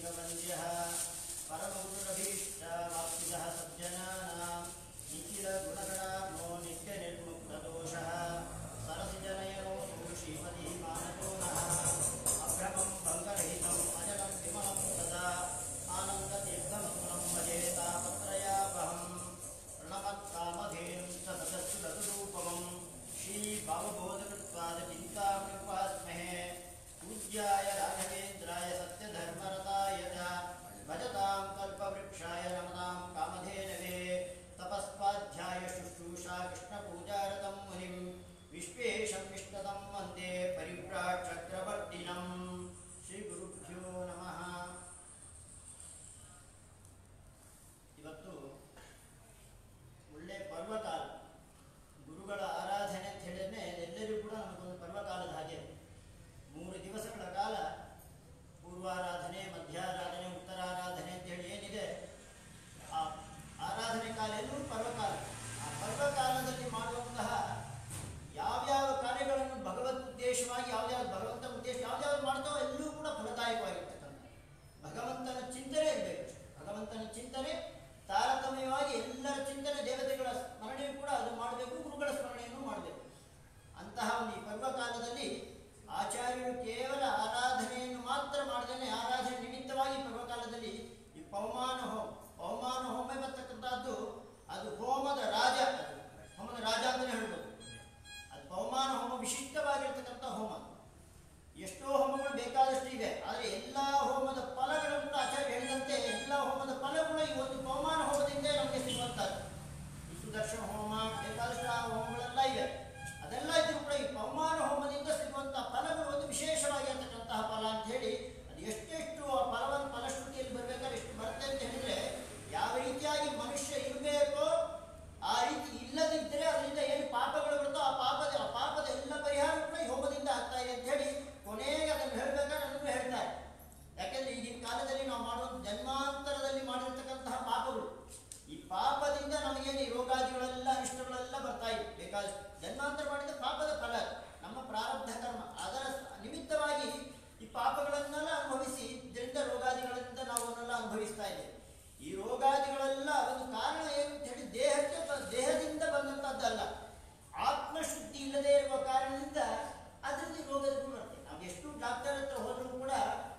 ಶ್ರೀರಂಗವಂದ್ಯಃ परमगुरुरभीष्टवाप्तिदः सज्जनानां निखिलगुणगणार्णो नित्यनिर्मुक्तदोषः सरसिजनयनोऽसु श्रीमती मानतो नः अभ्रमं भङ्गरहितम् अजलं विमलं सदा आनन्दतीर्थमग्नं भजे तापत्रयापहम् प्रणमत्कामधेनुं सततच्छुरतुरूपमं श्रीभावबोधकृत्वादचिन्तामृपास्महे पूज्याय राघवेन्द्राय सत्यधर्मरताय च भजतां कल्पवृक्षाय नमतां कामधेनवे तपस्वाध्याय शुश्रूषा कृष्णपूजारतं मुनिं विश्वेशं विष्णुतं वन्दे परिव्राट्चक्रवर्तिनं श्रीगुरुभ्यो नमः ಇವತ್ತು ಒಳ್ಳೆ ಪರ್ವಕಾಲ ಗುರುಗಳ ಆರಾಧನೆ ಅಂತ ಹೇಳಿದ್ರೆ ಎಲ್ಲರಿಗೂ ಕೂಡ ನಮಗೊಂದು ಪರ್ವಕಾಲದ ಹಾಗೆ ಮೂರು ದಿವಸಗಳ ಕಾಲ ಪೂರ್ವಾರಾಧನೆ ಮಧ್ಯಾರಾಧನೆ ಉತ್ತರಾರಾಧನೆ ಅಂತ ಹೇಳಿ ಏನಿದೆ ಆ ಆರಾಧನೆ ಕಾಲ ಎಲ್ಲವೂ ಪರ್ವಕಾಲ ಆ ಪರ್ವಕಾಲದಲ್ಲಿ ಮಾಡುವಂತಹ ಯಾವ್ಯಾವ ಕಾರ್ಯಗಳನ್ನು ಭಗವದ್ ಉದ್ದೇಶವಾಗಿ ಯಾವ್ಯಾವ ಭಗವಂತನ ಉದ್ದೇಶ ಯಾವ್ಯಾವ್ದು ಮಾಡ್ತಾವೋ ಎಲ್ಲವೂ ಕೂಡ ಫಲದಾಯಕವಾಗಿರ್ತಕ್ಕಂಥ ಭಗವಂತನ ಚಿಂತನೆ ಇರಬೇಕು ಭಗವಂತನ ಚಿಂತನೆ ತಾರತಮ್ಯವಾಗಿ ಎಲ್ಲರ ಚಿಂತನೆ ದೇವತೆಗಳ ಸ್ಮರಣೆಯೂ ಕೂಡ ಅದು ಮಾಡಬೇಕು ಗುರುಗಳ ಸ್ಮರಣೆಯನ್ನು ಮಾಡಬೇಕು ಅಂತಹ ಒಂದು ಈ ಪರ್ವಕಾಲದಲ್ಲಿ ಆಚಾರ್ಯರು ಕೇವಲ ಆರಾಧನೆಯನ್ನು ಮಾತ್ರ ಮಾಡದೇನೆ ಆರಾಧನೆ ನಿಮಿತ್ತವಾಗಿ ಪರ್ವಕಾಲದಲ್ಲಿ ಈ ಪವಮಾನ ಹೋಮ ಪವಮಾನ ಹೋಮ ಬರ್ತಕ್ಕಂಥದ್ದು ಅದು ಹೋಮದ ರಾಜ ಅದು. ಹೋಮದ ರಾಜ ಅಂತಲೇ ಹೇಳ್ಬೋದು ಅದು ಪವಮಾನ ಹೋಮ ವಿಶಿಷ್ಟವಾಗಿರ್ತಕ್ಕಂಥ ಹೋಮ ಎಷ್ಟೋ ಹೋಮಗಳು ಬೇಕಾದಷ್ಟು ಇವೆ ಆದರೆ ಎಲ್ಲ ಹೋಮದ ಫಲಗಳು ಕೂಡ ಆಚಾರ್ಯ ಹೇಳಿದಂತೆ ಎಲ್ಲ ಹೋಮದ ಫಲಗಳು ಈ ಒಂದು ಪವಮಾನ ಹೋಮದಿಂದ ನಮಗೆ ಸಿಗುವಂಥದ್ದು ಈ ಸುದರ್ಶನ ಹೋಮ ಬೇಕಾದಷ್ಟು ಆ ಹೋಮಗಳೆಲ್ಲ ಇವೆ ಅದೆಲ್ಲ ಇದ್ರೂ ಕೂಡ ಈ ಪವಮಾನ ಹೋಮದಿಂದ ಸಿಗುವಂತಹ ಫಲಗಳು ಒಂದು ವಿಶೇಷವಾಗಿರ್ತಕ್ಕಂತಹ ಫಲ ಅಂತ ಹೇಳಿ ಅದು ಎಷ್ಟೆಷ್ಟು ಆ ಫಲವನ್ನು ಫಲಶ್ರುತಿಯಲ್ಲಿ ಬರಬೇಕಾದ್ರೆ ಎಷ್ಟು ಬರುತ್ತೆ ಅಂತ ಹೇಳಿದ್ರೆ ಯಾವ ರೀತಿಯಾಗಿ ಮನುಷ್ಯ ಇರಬೇಕೋ ಆ ರೀತಿ ಇಲ್ಲದಿದ್ದರೆ ಅದರಿಂದ ಏನು ಪಾಪಗಳು ಬರುತ್ತೋ ಆ ಪಾಪದ ಆ ಪಾಪದ ಎಲ್ಲ ಪರಿಹಾರ ಕೂಡ ಈ ಹೋಮದಿಂದ ಆಗ್ತಾ ಇದೆ ಅಂತ ಹೇಳಿ ಕೊನೆಗೆ ಅದನ್ನು ಹೇಳ್ಬೇಕಾದ್ರೆ ಅದನ್ನು ಹೇಳ್ತಾರೆ ಯಾಕೆಂದ್ರೆ ಈಗಿನ ಕಾಲದಲ್ಲಿ ನಾವು ಮಾಡುವಂತ ಜನ್ಮಾಂತರದಲ್ಲಿ ಮಾಡಿರ್ತಕ್ಕಂತಹ ಪಾಪಗಳು ಈ ಪಾಪದಿಂದ ನಮಗೇನು ಈ ರೋಗಾದಿಗಳೆಲ್ಲ ಅನಿಷ್ಟಗಳೆಲ್ಲ ಬರ್ತಾ ಇವೆ ಬೇಕಾದಷ್ಟು ಜನ್ಮಾಂತರ ಮಾಡಿದ ಪಾಪದ ಫಲ ಅದು. ನಮ್ಮ ಪ್ರಾರಬ್ಧ ಕರ್ಮ ಅದರ ನಿಮಿತ್ತವಾಗಿ ಈ ಪಾಪಗಳನ್ನೆಲ್ಲ ಅನುಭವಿಸಿ ಇದರಿಂದ ರೋಗಾದಿಗಳಿಂದ ನಾವು ಅವನ್ನೆಲ್ಲ ಅನುಭವಿಸ್ತಾ ಇದ್ದೇವೆ ಈ ರೋಗಾದಿಗಳೆಲ್ಲ ಒಂದು ಕಾರಣ ಏನು ಅಂತ ಹೇಳಿ ದೇಹಕ್ಕೆ ಬ- ದೇಹದಿಂದ ಬಂದಂತದ್ದಲ್ಲ ಆತ್ಮಶುದ್ಧಿ ಇಲ್ಲದೆ ಇರುವ ಕಾರಣದಿಂದ ಅದರಿಂದ ಈ ರೋಗಗಳು ಬರ್ತದೆ ನಾವು ಎಷ್ಟು ಡಾಕ್ಟರ್ ಹತ್ರ ಹೋದರೂ ಕೂಡ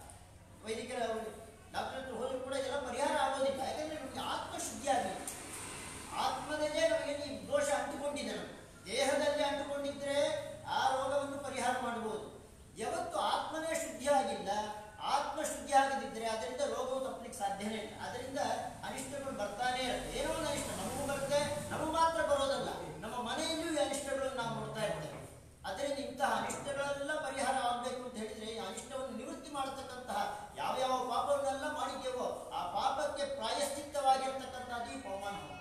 ವೈದಿಕರ ಡಾಕ್ಟರ್ ಹತ್ರ ಹೋದರೂ ಕೂಡ ಎಲ್ಲ ಪರಿಹಾರ ಆಗೋದಿಲ್ಲ ಯಾಕಂದ್ರೆ ನಮಗೆ ಆತ್ಮಶುದ್ಧಿ ಆಗಲಿ ಆತ್ಮದಲ್ಲೇ ನಮಗೆ ಈ ದೋಷ ಅಂಟುಕೊಂಡಿದೆ ನಮಗೆ ದೇಹದಲ್ಲಿ ಅಂಟುಕೊಂಡಿದ್ರೆ ಆ ರೋಗವನ್ನು ಪರಿಹಾರ ಮಾಡಬಹುದು ಯಾವತ್ತು ಆತ್ಮನೇ ಶುದ್ಧಿ ಆಗಿಲ್ಲ ಆತ್ಮ ಶುದ್ಧಿ ಆಗದಿದ್ದರೆ ಅದರಿಂದ ರೋಗವು ತಪ್ಪಲಿಕ್ಕೆ ಸಾಧ್ಯನೇ ಇಲ್ಲ ಅದರಿಂದ ಅನಿಷ್ಟಗಳು ಬರ್ತಾನೆ ಇರುತ್ತೆ ಏನೋ ಒಂದು ಅನಿಷ್ಟ ನಮಗೂ ಬರುತ್ತೆ ನಮಗೂ ಮಾತ್ರ ಬರೋದಲ್ಲ ನಮ್ಮ ಮನೆಯಲ್ಲೂ ಈ ಅನಿಷ್ಟಗಳನ್ನು ನಾವು ನೋಡ್ತಾ ಇರ್ತೇವೆ ಅದರಿಂದ ಇಂತಹ ಅನಿಷ್ಟಗಳೆಲ್ಲ ಪರಿಹಾರ ಆಗಬೇಕು ಅಂತ ಹೇಳಿದ್ರೆ ಈ ಅನಿಷ್ಟವನ್ನು ನಿವೃತ್ತಿ ಮಾಡತಕ್ಕಂತಹ ಯಾವ್ಯಾವ ಪಾಪವನ್ನೆಲ್ಲ ಮಾಡಿದ್ದೇವೋ ಆ ಪಾಪಕ್ಕೆ ಪ್ರಾಯಶ್ಚಿತ್ತವಾಗಿರ್ತಕ್ಕಂಥದ್ದು ಈ ಪವಮಾನ ಹೋಮ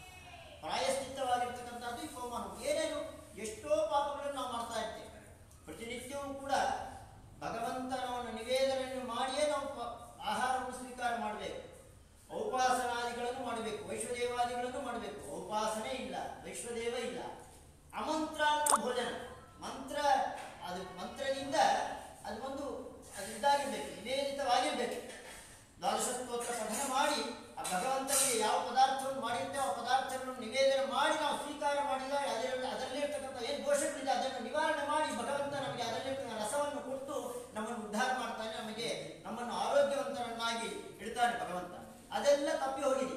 ಪ್ರಾಯಶ್ಚಿತ್ತವಾಗಿರ್ತಕ್ಕಂಥದ್ದು ಈ ಪವಮಾನ ಹೋಮ. ಏನೇನು ಎಷ್ಟೋ ಪಾಪಗಳನ್ನು ನಾವು ಮಾಡ್ತಾ ಇರ್ತೇವೆ ಪ್ರತಿನಿತ್ಯವೂ ಕೂಡ ಭಗವಂತನವನ್ನು ನಿವೇದನೆಯನ್ನು ಮಾಡಿಯೇ ನಾವು ಪ- ಆಹಾರವನ್ನು ಸ್ವೀಕಾರ ಮಾಡಬೇಕು ಔಪಾಸನಾದಿಗಳನ್ನು ಮಾಡಬೇಕು ವೈಶ್ವದೇವಾದಿಗಳನ್ನು ಮಾಡಬೇಕು ಔಪಾಸನೆ ಇಲ್ಲ ವೈಶ್ವದೇವ ಇಲ್ಲ ಅಮಂತ್ರಾನ್ನ ಭೋಜನ ಮಂತ್ರ ಅದು ಮಂತ್ರದಿಂದ ಅದು ಒಂದು ಅದು ಇದಾಗಿರ್ಬೇಕು ನಿವೇದಿತವಾಗಿರ್ಬೇಕು ದ್ವಾದಶ ಸ್ತೋತ್ರ ಪಠನ ಮಾಡಿ ಆ ಭಗವಂತನಿಗೆ ಯಾವ ಪದಾರ್ಥವನ್ನು ಮಾಡಿರ್ತೇವೆ ಆ ಪದಾರ್ಥಗಳನ್ನು ನಿವೇದನೆ ಮಾಡಿ ನಾವು ಸ್ವೀಕಾರ ಮಾಡಿದಾಗ ಅದರಲ್ಲಿ ಅದರಲ್ಲಿರ್ತಕ್ಕಂಥ ಏನು ದೋಷಗಳಿದೆ ಅದನ್ನು ನಿವಾರಣೆ ಮಾಡಿ ಭಗವಂತ ನಮಗೆ ಅದರಲ್ಲಿರ್ತಕ್ಕಂಥ ರಸವನ್ನು ಕೊಟ್ಟು ನಮ್ಮನ್ನು ಉದ್ಧಾರ ಮಾಡ್ತಾನೆ ನಮಗೆ ನಮ್ಮನ್ನು ಆರೋಗ್ಯವಂತರನ್ನಾಗಿ ಇಡ್ತಾನೆ ಭಗವಂತ ಅದೆಲ್ಲ ತಪ್ಪಿ ಹೋಗಿದೆ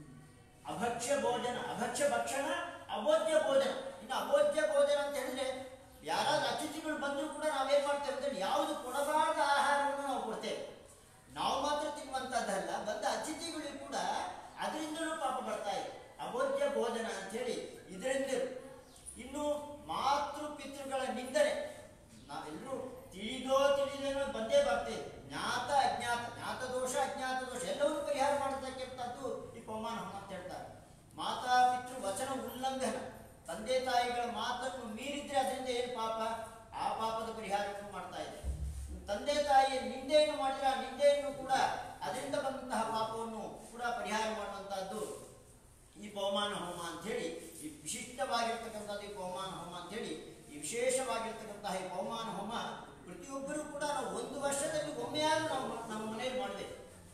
ಅಭಕ್ಷ್ಯ ಭೋಜನ ಅಭಕ್ಷ್ಯ ಭಕ್ಷಣ ಅಭೋಜ್ಯ ಭೋಜನ ಇನ್ನು ಅಭೋಜ್ಯ ಭೋಜನ ಅಂತ ಹೇಳಿದ್ರೆ ಯಾರಾದ್ರೂ ಅತಿಥಿಗಳು ಬಂದರೂ ಕೂಡ ನಾವೇನ್ ಮಾಡ್ತೇವೆ ಅಂದ್ರೆ ಯಾವುದು ಕೊಡಬಾರದ ಆಹಾರವನ್ನು ನಾವು ಕೊಡ್ತೇವೆ ನಾವು ಮಾತ್ರ ತಿನ್ನುವಂತದ್ದಲ್ಲ ಬಂದ ಅತಿಥಿಗಳಿಗೂ ಕೂಡ ಅದರಿಂದಲೂ ಪಾಪ ಬರ್ತಾ ಇದೆ ಅಭೋಜ್ಯ ಭೋಜನ ಅಂತ ಹೇಳಿ ಇದರಿಂದ ಇನ್ನು ಮಾತೃ ಪಿತೃಗಳ ನಿಂದನೆ ನಾವೆಲ್ಲರೂ ತಿಳಿದೋ ತಿಳಿದೇನೋ ಬಂದೇ ಬರ್ತೇವೆ ಜ್ಞಾತ ಅಜ್ಞಾತ ಜ್ಞಾತ ದೋಷ ಅಜ್ಞಾತ ದೋಷ ಎಲ್ಲವನ್ನೂ ಪರಿಹಾರ ಮಾಡತಕ್ಕಂಥದ್ದು ಈ ಪವಮಾನ ಹೋಮ ಅಂತ ಹೇಳ್ತಾರೆ ಮಾತಾ ಪಿತೃ ವಚನ ಉಲ್ಲಂಘನ ತಂದೆ ತಾಯಿಗಳ ಮಾತನ್ನು ಮೀರಿದ್ರೆ ಅದರಿಂದ ಏನು ಪಾಪ ಆ ಪಾಪದ ಪರಿಹಾರವನ್ನು ಮಾಡ್ತಾ ಇದೆ ತಂದೆ ತಾಯಿಯ ನಿಂದೆಯನ್ನು ಮಾಡಿದ್ರೆ ಆ ನಿಂದೆಯನ್ನು ಕೂಡ ಅದರಿಂದ ಬಂದಂತಹ ಪಾಪವನ್ನು ಕೂಡ ಪರಿಹಾರ ಮಾಡುವಂತಹದ್ದು ಈ ಪವಮಾನ ಹೋಮ ಅಂತ ಹೇಳಿ ಈ ವಿಶಿಷ್ಟವಾಗಿರ್ತಕ್ಕಂಥದ್ದು ಈ ಪವಮಾನ ಹೋಮ ಅಂತ ಹೇಳಿ ಈ ವಿಶೇಷವಾಗಿರ್ತಕ್ಕಂತಹ ಈ ಪವಮಾನ ಹೋಮ ಪ್ರತಿಯೊಬ್ಬರೂ ಕೂಡ ನಾವು ಒಂದು ವರ್ಷದಲ್ಲಿ ಒಮ್ಮೆಯಾದ್ರೂ ನಾವು ನಮ್ಮ ಮನೆಯಲ್ಲಿ ಮಾಡಬೇಕು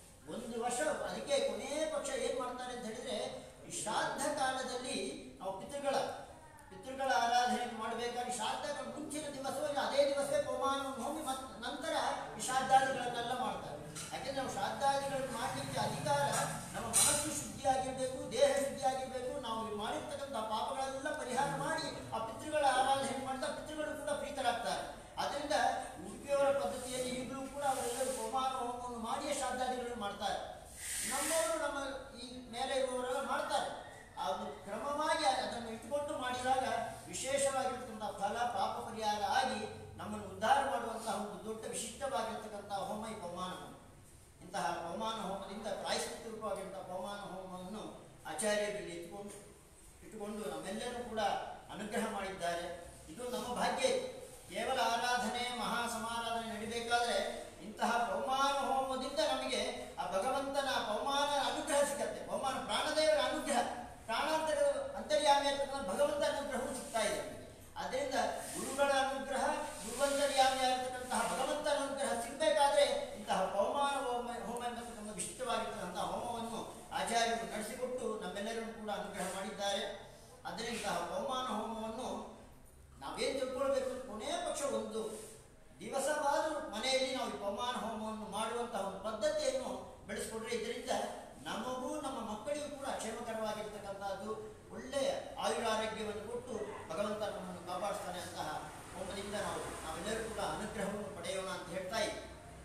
ಮಾಡ್ತಾರೆ ನಮ್ಮವರು ನಮ್ಮ ಈ ಮೇಲೆ ಇರುವವರೆಲ್ಲ ಮಾಡ್ತಾರೆ ಅದು ಕ್ರಮವಾಗಿ ಅದನ್ನು ಇಟ್ಟುಕೊಂಡು ಮಾಡಿದಾಗ ವಿಶೇಷವಾಗಿರ್ತಕ್ಕಂಥ ಫಲ ಪಾಪ ಪರಿಹಾರ ಆಗಿ ನಮ್ಮನ್ನು ಉದ್ಧಾರ ಮಾಡುವಂತಹ ಒಂದು ದೊಡ್ಡ ವಿಶಿಷ್ಟವಾಗಿರ್ತಕ್ಕಂಥ ಹೋಮ ಈ ಪವಮಾನ ಹೋಮ ಇಂತಹ ಪವಮಾನ ಹೋಮದಿಂದ ಪ್ರಾಯಶ್ಚಿತ್ತ ರೂಪವಾಗಿರುವಂತಹ ಪವಮಾನ ಹೋಮವನ್ನು ಆಚಾರ್ಯರು ಇಲ್ಲಿ ಇಟ್ಕೊಂಡು ಇಟ್ಟುಕೊಂಡು ನಮ್ಮೆಲ್ಲರೂ ಕೂಡ ಅನುಗ್ರಹ ಮಾಡಿದ್ದಾರೆ ಇದು ನಮ್ಮ ಭಾಗ್ಯ ಇದು. ಕೇವಲ ಆರಾಧನೆ ಮಹಾ ಸಮಾರಾಧನೆ ನಡಿಬೇಕಾದ್ರೆ ಇಂತಹ ಪವಮಾನ ಹೋಮದಿಂದ ನಮಗೆ ಆ ಭಗವಂತನ ಪವಮಾನ ಅನುಗ್ರಹ ಸಿಗತ್ತೆ ಪವಮಾನ ಪ್ರಾಣದೇವರ ಅನುಗ್ರಹ ಪ್ರಾಣಾಂತರ ಅಂತರ್ಯಾಮಿ ಅಂತಕ್ಕಂಥ ಭಗವಂತ ಅನುಗ್ರಹವೂ ಸಿಗ್ತಾ ಇದೆ ಅದರಿಂದ ಗುರುಗಳ ಅನುಗ್ರಹ ಗುರುವಂತರ್ಯಾಮಿ ಆಗಿರ್ತಕ್ಕಂತಹ ಭಗವಂತನ ಅನುಗ್ರಹ ಸಿಗಬೇಕಾದ್ರೆ ಇಂತಹ ಪವಮಾನ ಹೋಮ ಹೋಮ ಎಂಬತಕ್ಕಂಥ ವಿಶಿಷ್ಟವಾಗಿರ್ತಕ್ಕಂತಹ ಹೋಮವನ್ನು ಆಚಾರ್ಯರು ನಡೆಸಿಕೊಟ್ಟು ನಮ್ಮೆಲ್ಲರನ್ನು ಕೂಡ ಅನುಗ್ರಹ ಮಾಡಿದ್ದಾರೆ ಅದರಿಂದ ಪವಮಾನ ಹೋಮವನ್ನು ನಾವೇನು ತಿಳ್ಕೊಳ್ಬೇಕು ಕೊನೆಯ ಪಕ್ಷ ಒಂದು ದಿವಸವಾದರೂ ಮನೆಯಲ್ಲಿ ನಾವು ಈ ಪವಮಾನ ಹೋಮವನ್ನು ಮಾಡುವಂತಹ ಒಂದು ಪದ್ಧತಿಯನ್ನು ಬೆಳೆಸ್ಕೊಂಡ್ರೆ ಇದರಿಂದ ನಮಗೂ ನಮ್ಮ ಮಕ್ಕಳಿಗೂ ಕೂಡ ಕ್ಷೇಮಕರವಾಗಿರ್ತಕ್ಕಂಥದ್ದು ಒಳ್ಳೆಯ ಆಯುರಾರೋಗ್ಯವನ್ನು ಕೊಟ್ಟು ಭಗವಂತ ನಮ್ಮನ್ನು ಕಾಪಾಡಿಸ್ತಾನೆ ಅಂತಹ ಹೋಮದಿಂದ ನಾವು ನಾವೆಲ್ಲರೂ ಕೂಡ ಅನುಗ್ರಹವನ್ನು ಪಡೆಯೋಣ ಅಂತ ಹೇಳ್ತಾ ಇದ್ದೀವಿ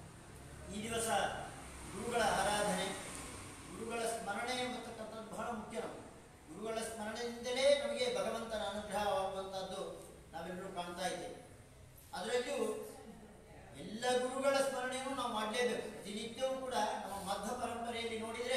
ಈ ದಿವಸ ಗುರುಗಳ ಆರಾಧನೆ ಗುರುಗಳ ಸ್ಮರಣೆ ಎಂಬತಕ್ಕಂಥದ್ದು ಬಹಳ ಮುಖ್ಯ ನಮಗೆ ಗುರುಗಳ ಸ್ಮರಣೆಯಿಂದಲೇ ನಮಗೆ ಭಗವಂತನ ಅನುಗ್ರಹವಾಗುವಂಥದ್ದು ನಾವೆಲ್ಲರೂ ಕಾಣ್ತಾ ಇದ್ದೇವೆ ಅದರಲ್ಲಿಯೂ ಎಲ್ಲ ಗುರುಗಳ ಸ್ಮರಣೆಯನ್ನು ನಾವು ಮಾಡಲೇಬೇಕು ಪ್ರತಿನಿತ್ಯವೂ ಕೂಡ ನಮ್ಮ ಮಧ್ವ ಪರಂಪರೆಯಲ್ಲಿ ನೋಡಿದರೆ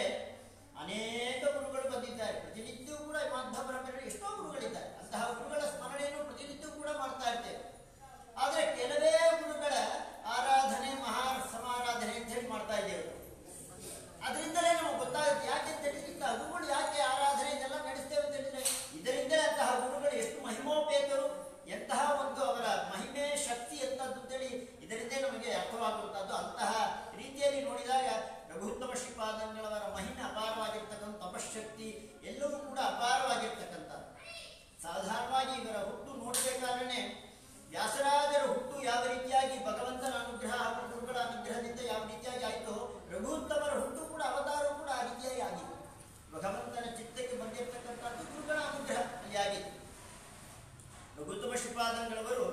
ಅನೇಕ ಗುರುಗಳು ಬಂದಿದ್ದಾರೆ ಪ್ರತಿನಿತ್ಯವೂ ಕೂಡ ಈ ಮಧ್ವ ಪರಂಪರೆಯಲ್ಲಿ ಎಷ್ಟೋ ಗುರುಗಳಿದ್ದಾರೆ ಅಂತಹ ಗುರುಗಳ ಸ್ಮರಣೆಯನ್ನು ಪ್ರತಿನಿತ್ಯವೂ ಕೂಡ ಮಾಡ್ತಾ ಇರ್ತೇವೆ ಆದರೆ ಕೆಲವೇ ಗುರುಗಳ ಆರಾಧನೆ ಮಹಾ ಸಮಾರಾಧನೆ ಅಂತ ಹೇಳಿ ಮಾಡ್ತಾ ಇದ್ದೇವೆ ಅದರಿಂದಲೇ ನಮಗೆ ಗೊತ್ತಾಗುತ್ತೆ ಯಾಕೆ ಅಂತ ಹೇಳಿದ್ರೆ ಇಂತಹ ಗುರುಗಳು ಯಾಕೆ ಆರಾಧನೆ ಇದೆಲ್ಲ ನಡೆಸ್ತೇವೆ ಅಂತ ಹೇಳಿದ್ರೆ ಇದರಿಂದಲೇ ಅಂತಹ ಗುರುಗಳು ಎಷ್ಟು ಮಹಿಮೋಪೇತರು ಎಂತಹ ಒಂದು ಅವರ ಮಹಿಮೆ ಶಕ್ತಿ ಎಂತದ್ದು ಅಂತೇಳಿ ಇದರಿಂದೇ ನಮಗೆ ಅರ್ಥವಾಗುವಂತಹದ್ದು ಅಂತಹ ರೀತಿಯಲ್ಲಿ ನೋಡಿದಾಗ ರಘುತ್ತಮ ಶ್ರೀಪಾದಂಗಳವರ ಮಹಿಮೆ ಅಪಾರವಾಗಿರ್ತಕ್ಕಂಥ ತಪಶಕ್ತಿ ಎಲ್ಲವೂ ಕೂಡ ಅಪಾರವಾಗಿರ್ತಕ್ಕಂಥದ್ದು ಸಾಧಾರಣವಾಗಿ ಇವರ ಹುಟ್ಟು ನೋಡಬೇಕಾದ್ರೆ ವ್ಯಾಸರಾಜರ ಹುಟ್ಟು ಯಾವ ರೀತಿಯಾಗಿ ಭಗವಂತನ ಅನುಗ್ರಹ ಹಾಗೂ ಗುರುಗಳ ಅನುಗ್ರಹದಿಂದ ಯಾವ ರೀತಿಯಾಗಿ ಆಯಿತು ರಘುತ್ತಮರ ಹುಟ್ಟು ಕೂಡ ಅವತಾರ ಕೂಡ ಆ ರೀತಿಯಾಗಿ ಆಗಿದೆ ಭಗವಂತನ ಚಿತ್ತಕ್ಕೆ ಬಂದಿರತಕ್ಕಂಥದ್ದು ಗುರುಗಳ ಅನುಗ್ರಹ ಅಲ್ಲಿ ಆಗಿದೆ ರಘುತ್ತಮ ಶ್ರೀಪಾದಂಗಳವರು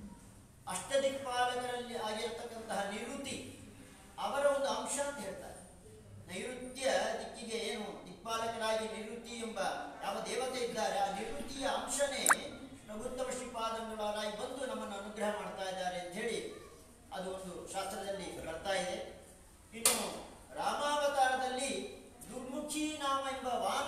ಅಷ್ಟದಿಕ್ಪಾಲಕರಲ್ಲಿ ಆಗಿರತಕ್ಕಂತಹ ನಿವೃತ್ತಿ ಅವರ ಒಂದು ಅಂಶ ಅಂತ ಹೇಳ್ತಾರೆ ನೈಋತ್ಯ ದಿಕ್ಕಿಗೆ ಏನು ದಿಕ್ಪಾಲಕರಾಗಿ ನಿವೃತ್ತಿ ಎಂಬ ಯಾವ ದೇವತೆ ಇದ್ದಾರೆ ಆ ನಿವೃತ್ತಿಯ ಅಂಶನೇ ರಘುತ್ತಮ ಶ್ರೀಪಾದಂಗಳಾಗಿ ಬಂದು ನಮ್ಮನ್ನು ಅನುಗ್ರಹ ಮಾಡ್ತಾ ಇದ್ದಾರೆ ಅಂತ ಹೇಳಿ ಅದು ಒಂದು ಶಾಸ್ತ್ರದಲ್ಲಿ ಬರ್ತಾ ಇದೆ ಇನ್ನು ರಾಮಾವತಾರದಲ್ಲಿ ದುರ್ಮುಖಿ ನಾಮ ಎಂಬ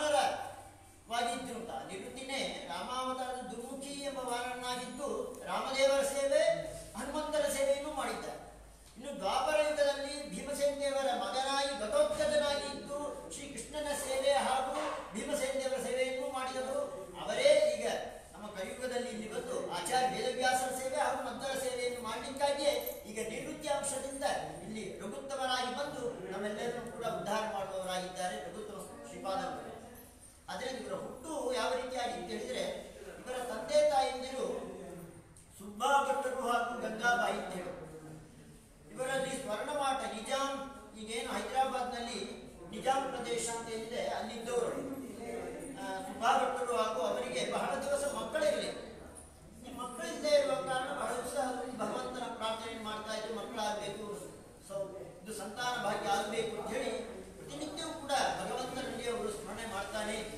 ವಾನರವಾಗಿದ್ದು ಅಂತ ನಿವೃತ್ತಿನೇ ರಾಮಾವತಾರದ ದುರ್ಮುಖಿ ಎಂಬ ವಾನರನಾಗಿದ್ದು ರಾಮದೇವರ ಸೇವೆ ಹನುಮಂತನ ಸೇವೆಯನ್ನು ಮಾಡಿದ್ದಾರೆ ಇನ್ನು ದ್ವಾಪರ ಯುಗದಲ್ಲಿ ಭೀಮಸೇನ ದೇವರ ಮಗನಾಗಿ ಘಟೋತ್ಕಟನಾಗಿ ಇದ್ದು ಶ್ರೀಕೃಷ್ಣನ ಸೇವೆ ಹಾಗೂ ಭೀಮಸೇನ ದೇವರ ಸೇವೆಯನ್ನು ಮಾಡಿದರು ಅವರೇ ಈಗ ನಮ್ಮ ಕಲಿಯುಗದಲ್ಲಿ ಇಲ್ಲಿ ಬಂದು ಆಚಾರ್ಯ ವೇದವ್ಯಾಸರ ಸೇವೆ ಹಾಗೂ ಮಂತ್ರ ಸೇವೆಯನ್ನು ಮಾಡಲಿಕ್ಕಾಗಿಯೇ ಈಗ ನಿವೃತ್ತಿ ಅಂಶದಿಂದ ಇಲ್ಲಿ ರಘುತ್ತಮರಾಗಿ ಬಂದು ನಮ್ಮೆಲ್ಲರನ್ನು ಕೂಡ ಉದ್ಧಾರ ಮಾಡುವವರಾಗಿದ್ದಾರೆ ರಘುತ್ತಮ ಶ್ರೀಪಾದಂಗಳು ಅದರಿಂದ ಇವರ ಹುಟ್ಟು ಯಾವ ರೀತಿಯಾಗಿ ಅಂತ ಹೇಳಿದ್ರೆ ಇವರ ತಂದೆ ತಾಯಂದಿರು ಸುಬ್ಬಾ ಭಟ್ಟರು ಹಾಗೂ ಗಂಗಾಬಾಯಿ ಅಂತ ಹೇಳಿ ಇವರಲ್ಲಿ ಸ್ವರ್ಣಮಾಟ ನಿಜಾಂ ಈಗೇನು ಹೈದರಾಬಾದ್ನಲ್ಲಿ ನಿಜಾಂ ಪ್ರದೇಶ ಅಂತ ಏನಿದೆ ಅಲ್ಲಿದ್ದವರು ಆ, ಸುಬ್ಬಾ ಭಟ್ಟರು ಹಾಗೂ ಅವರಿಗೆ ಬಹಳ ದಿವಸ ಮಕ್ಕಳಿರಲಿ ಈ ಮಕ್ಕಳಿಲ್ಲದೆ ಇರುವ ಕಾರಣ ಬಹಳ ದಿವಸ ಅವರು ಭಗವಂತನ ಪ್ರಾರ್ಥನೆ ಮಾಡ್ತಾ ಇದ್ರು ಮಕ್ಕಳಾಗಬೇಕು ಸೊ ಇದು ಸಂತಾನ ಭಾಗ್ಯ ಆಗಬೇಕು ಅಂತ ಹೇಳಿ ಪ್ರತಿನಿತ್ಯವೂ ಕೂಡ ಭಗವಂತನಲ್ಲಿ ಅವರು ಸ್ಮರಣೆ ಮಾಡ್ತಾನೆ ಇದ್ರು.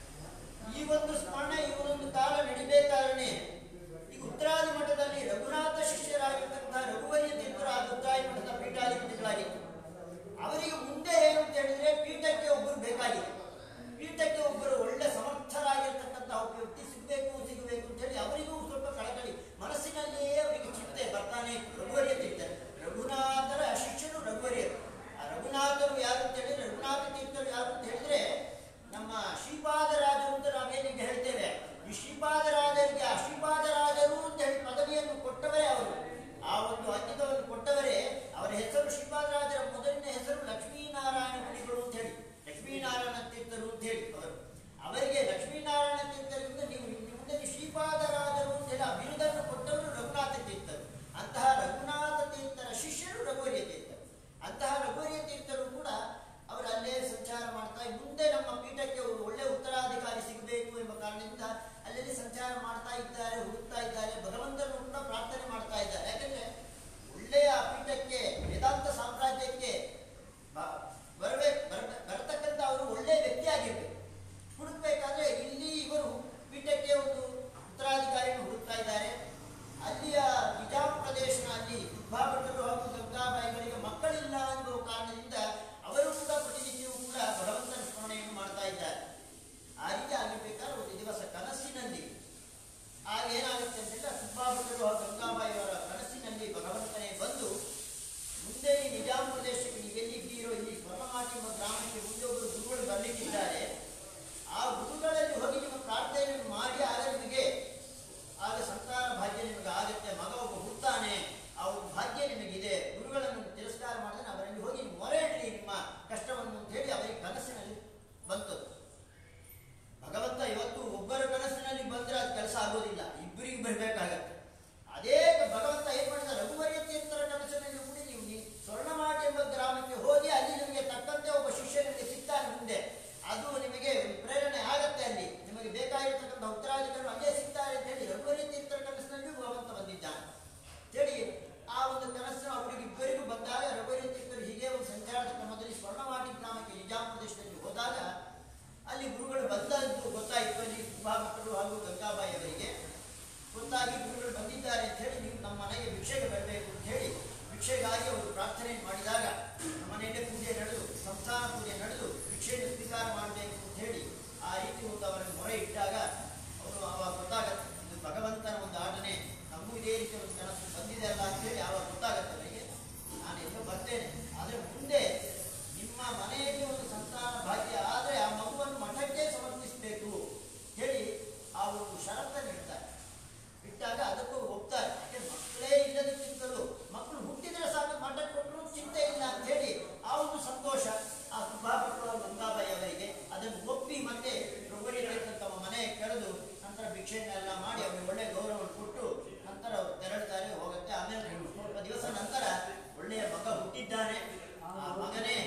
ಈ ಒಂದು ಸ್ಮರಣೆ ಈ ಒಂದು ಕಾಲ ನಡಿಬೇಕಾದ್ರೆ ಈಗ ಉತ್ತರಾದಿ ಮಠದಲ್ಲಿ ರಘುನಾಥ ಶಿಷ್ಯರಾಗಿರ್ತಕ್ಕಂಥ ರಘುವರಿಯ ತೀರ್ಥರ ಉತ್ತರಾದಿ ಮಠದ ಪೀಠಾಧಿಪತಿಗಳಾಗಿತ್ತು ಅವರಿಗೆ ಮುಂದೆ ಏನು ಅಂತ ಹೇಳಿದ್ರೆ ಪೀಠಕ್ಕೆ ಒಬ್ಬರು ಬೇಕಾಗಿದೆ ಪೀಠಕ್ಕೆ ಒಬ್ಬರು ಒಳ್ಳೆ ಸಮರ್ಥರಾಗಿರ್ತಕ್ಕಂಥ ಒಬ್ಬ ವ್ಯಕ್ತಿ ಸಿಗಬೇಕು ಸಿಗಬೇಕು ಅಂತ ಹೇಳಿ ಅವರಿಗೂ ಸ್ವಲ್ಪ ಕಳಕಳಿ ಮನಸ್ಸಿನಲ್ಲಿಯೇ ಅವರಿಗೆ ಚಿಂತೆ ಬರ್ತಾನೆ ಇತ್ತು. ರಘುವರಿಯ ತೀರ್ಥರು ರಘುನಾಥರ ಶಿಷ್ಯರು ರಘುವರಿಯರು ಆ ರಘುನಾಥರು ಯಾರು ಅಂತ ಹೇಳಿದ್ರೆ ರಘುನಾಥ ತೀರ್ಥರು ಯಾರು ಅಂತ ಹೇಳಿದ್ರೆ ನಮ್ಮ ಶ್ರೀಪಾದರಾಜರು ಅಂತ ನಾವೇನಿಗೆ ಹೇಳ್ತೇವೆ ಈ ಶ್ರೀಪಾದರಾಜರಿಗೆ ಆ ಶ್ರೀಪಾದರಾಜರು ಅಂತ ಹೇಳಿ ಪದವಿಯನ್ನು ಕೊಟ್ಟವರೇ ಅವರು ಆ ಒಂದು ಅಂಕಿತವನ್ನು ಕೊಟ್ಟವರೇ ಅವರ ಹೆಸರು ಶ್ರೀಪಾದರಾಜರ ಕಾರಣದಿಂದ ಅವರು ಕೂಡ ಪ್ರತಿನಿತ್ಯವೂ ಕೂಡ ಭಗವಂತನ ಸ್ಮರಣೆಯನ್ನು ಮಾಡ್ತಾ ಇದ್ದಾರೆ ಆ ರೀತಿ ಆಗಿರ್ಬೇಕಾದ್ರೆ ಒಂದು ದಿವಸ ಕನಸಿನಲ್ಲಿ ಆಗ ಏನಾಗುತ್ತೆ ಅಂತಂದ್ರೆ ಸುಬ್ಬಾಭದ್ರರು ಹಾಗೂ ಗಂಗಾಬಾಯಿಯವರ ಕನಸಿನಲ್ಲಿ ಭಗವಂತನೇ ಬಂದು ಮುಂದೆ ಈ ನಿಜಾಂ ಪ್ರದೇಶಕ್ಕೆ ನೀವೆಲ್ಲಿದ್ದೀರೋ ಇಲ್ಲಿ ಸ್ವರ್ಣಮಾಟಿ ಎಂಬ ಗ್ರಾಮಕ್ಕೆ ಮುಂದೆ ಒಬ್ಬರು ಗುರುಗಳು ಬರಲಿಕ್ಕಿದ್ದಾರೆ ಆ ಗುರುಗಳಲ್ಲಿ ಹೋಗಿ ನಿಮ್ಮ ಪ್ರಾರ್ಥನೆಯನ್ನು ಮಾಡಿ ಆಗ ನಿಮಗೆ ಆಗ ಸಂತಾನ ಭಾಗ್ಯ ನಿಮಗೆ ಆಗುತ್ತೆ ಮಗ ಒಬ್ಬ ಹುಡ್ತಾನೆ ಆ ಒಂದು ಭಾಗ್ಯ ನಿಮಗಿದೆ ಗುರುಗಳನ್ನು ತಿರಸ್ಕಾರ ಮಾಡಿದ್ರೆ ಅವರಲ್ಲಿ ಹೋಗಿ ನೀವು ಮೊರೆ ಇಡ್ಲಿ ನಿಮ್ಮ ಕಷ್ಟವನ್ನು ಅಂತ ಹೇಳಿ ಅವರಿಗೆ ಕನಸಿನಲ್ಲಿ ಬಂತು ಭಗವಂತ ಇವತ್ತು ಒಬ್ಬರ ಕನಸಿನಲ್ಲಿ ಬಂದ್ರೆ ಅದು ಕೆಲಸ ಆಗೋದಿಲ್ಲ ಇಬ್ಬರಿಗೆ ಬರಬೇಕಾಗತ್ತೆ ಅದೇ ಭಗವಂತ ಏನ್ ಮಾಡಿದ ರಘುವರ್ಯ ತೀರ್ಥರ ಕನಸಿನಲ್ಲಿ ಕೂಡ ನೀವು ನೀ- ಸ್ವರ್ಣಮಾಟಿ ಎಂಬ ಗ್ರಾಮಕ್ಕೆ ಹೋಗಿ ಅಲ್ಲಿ ನಿಮಗೆ ತಕ್ಕಂತೆ ಒಬ್ಬ ಶಿಷ್ಯ ನಿಮಗೆ ಸಿಗ್ತಾನೆ ಮುಂದೆ ಅದು ನಿಮಗೆ ಒಂದು ಪ್ರೇರಣೆ ಆಗತ್ತೆ ಅಲ್ಲಿ ನಿಮಗೆ ಬೇಕಾಗಿರ್ತಕ್ಕಂಥ ಉತ್ತರಾಧಿಕಾರಿ ಅಲ್ಲೇ ಸಿಗ್ತಾರೆ ಅಂತ ಹೇಳಿ ರಘುವರ್ಯ ತೀರ್ಥರ ಕನಸಿನಲ್ಲಿ ಭಗವಂತ ಬಂದಿದ್ದಾನೆ ಹೇಳಿ ಆ ಒಂದು ಕನಸು ಅವರಿಗಿಬ್ಬರಿಗೂ ಬಂದಾಗ ರಘುವರ್ಯ ತೀರ್ಥರು ಹೀಗೆ ಒಂದು ಸಂಚಾರದ ಕ್ರಮದಲ್ಲಿ ಸ್ವರ್ಣವಾಟಿ ಗ್ರಾಮಕ್ಕೆ ನಿಜಾಂ ಪ್ರದೇಶದಲ್ಲಿ ಹೋದಾಗ ಅಲ್ಲಿ ಗುರುಗಳು ಬಂದದ್ದು ಗೊತ್ತಾಯಿತು ಅಲ್ಲಿ ಸುಭಾಭಟ್ರು ಹಾಗೂ ಗಂಗಾಬಾಯಿ ಅವರಿಗೆ ಗೊತ್ತಾಗಿ ಗುರುಗಳು ಬಂದಿದ್ದಾರೆ ಅಂತ ಹೇಳಿ ನೀವು ನಮ್ಮ ಮನೆಗೆ ಭಿಕ್ಷೆಗೆ ಬರಬೇಕು ಅಂತ ಹೇಳಿ ಭಿಕ್ಷೆಗಾಗಿ ಅವರು ಪ್ರಾರ್ಥನೆ ಮಾಡಿದಾಗ ನಮ್ಮ ಮನೆಯಲ್ಲೇ ಪೂಜೆ ನಡೆದು ಸಂಸ್ಥಾನ ಪೂಜೆ ನಡೆದು ಭಿಕ್ಷೆಯನ್ನು ಸ್ವೀಕಾರ ಮಾಡಬೇಕು ಅಂತ ಹೇಳಿ ಆ ರೀತಿ ಒಂದು ಅವರಿಗೆ ಮೊರೆ ಇಟ್ಟಾಗ ಅವರು ಅವಾಗ ಗೊತ್ತಾಗತ್ತೆ ಇದು ಭಗವಂತನ ಒಂದು ಆಟನೆ ನಮಗೂ ಇದೇ ರೀತಿ ಒಂದು ಕನಸು ಬಂದಿದೆ ಅಲ್ಲ ಅಂತ ಹೇಳಿ ಆವಾಗ ಗೊತ್ತಾಗತ್ತೆ ಅವರಿಗೆ ನಾನು ಎಲ್ಲೋ ಬರ್ತೇನೆ ಆದರೆ ಮುಂದೆ ನಿಮ್ಮ ಮನೆಯಲ್ಲಿ ಒಂದು ಸಂತಾನ ಭಾಗ್ಯ ಆದರೆ ಆ ಮಗುವನ್ನು ಮಠಕ್ಕೆ ಸಮರ್ಪಿಸಬೇಕು ಹೇಳಿ ಆ ಒಂದು ಷರತ್ತನ್ನು ಇಡ್ತಾರೆ ಇಟ್ಟಾಗ ಅದಕ್ಕೂ ಒಪ್ತಾರೆ ಯಾಕೆ ಮಕ್ಕಳೇ ಇಲ್ಲದಕ್ಕಿಂತಲೂ ಮಕ್ಕಳು ಹುಟ್ಟಿದ್ರೆ ಸಾಕು ಮಠಕ್ಕೆ ಕೊಟ್ಟರು ಚಿಂತೆ ಇಲ್ಲ ಅಂತ ಹೇಳಿ ಆ ಒಂದು ಸಂತೋಷ ಆ ಸುಭಾಭಟ್ರು ಗಂಗಾಬಾಯಿ ಅವರಿಗೆ ಅದನ್ನು ಒಪ್ಪಿ ಮತ್ತೆ ರೊಬ್ಬರಿ ತಮ್ಮ ಮನೆ ಕರೆದು ನಂತರ ಭಿಕ್ಷೆಯನ್ನೆಲ್ಲ ಮಾಡಿ ಅವರಿಗೆ ಒಳ್ಳೆ ಗೌರವವನ್ನು ಕೊಟ್ಟು ನಂತರ ಅವರು ತೆರಳುತ್ತಾರೆ ಹೋಗುತ್ತೆ ಆಮೇಲೆ ಸ್ವಲ್ಪ ದಿವಸ ನಂತರ ಒಳ್ಳೆಯ ಮಗ ಹುಟ್ಟಿದ್ದಾನೆ ಆ ಮಗನೇ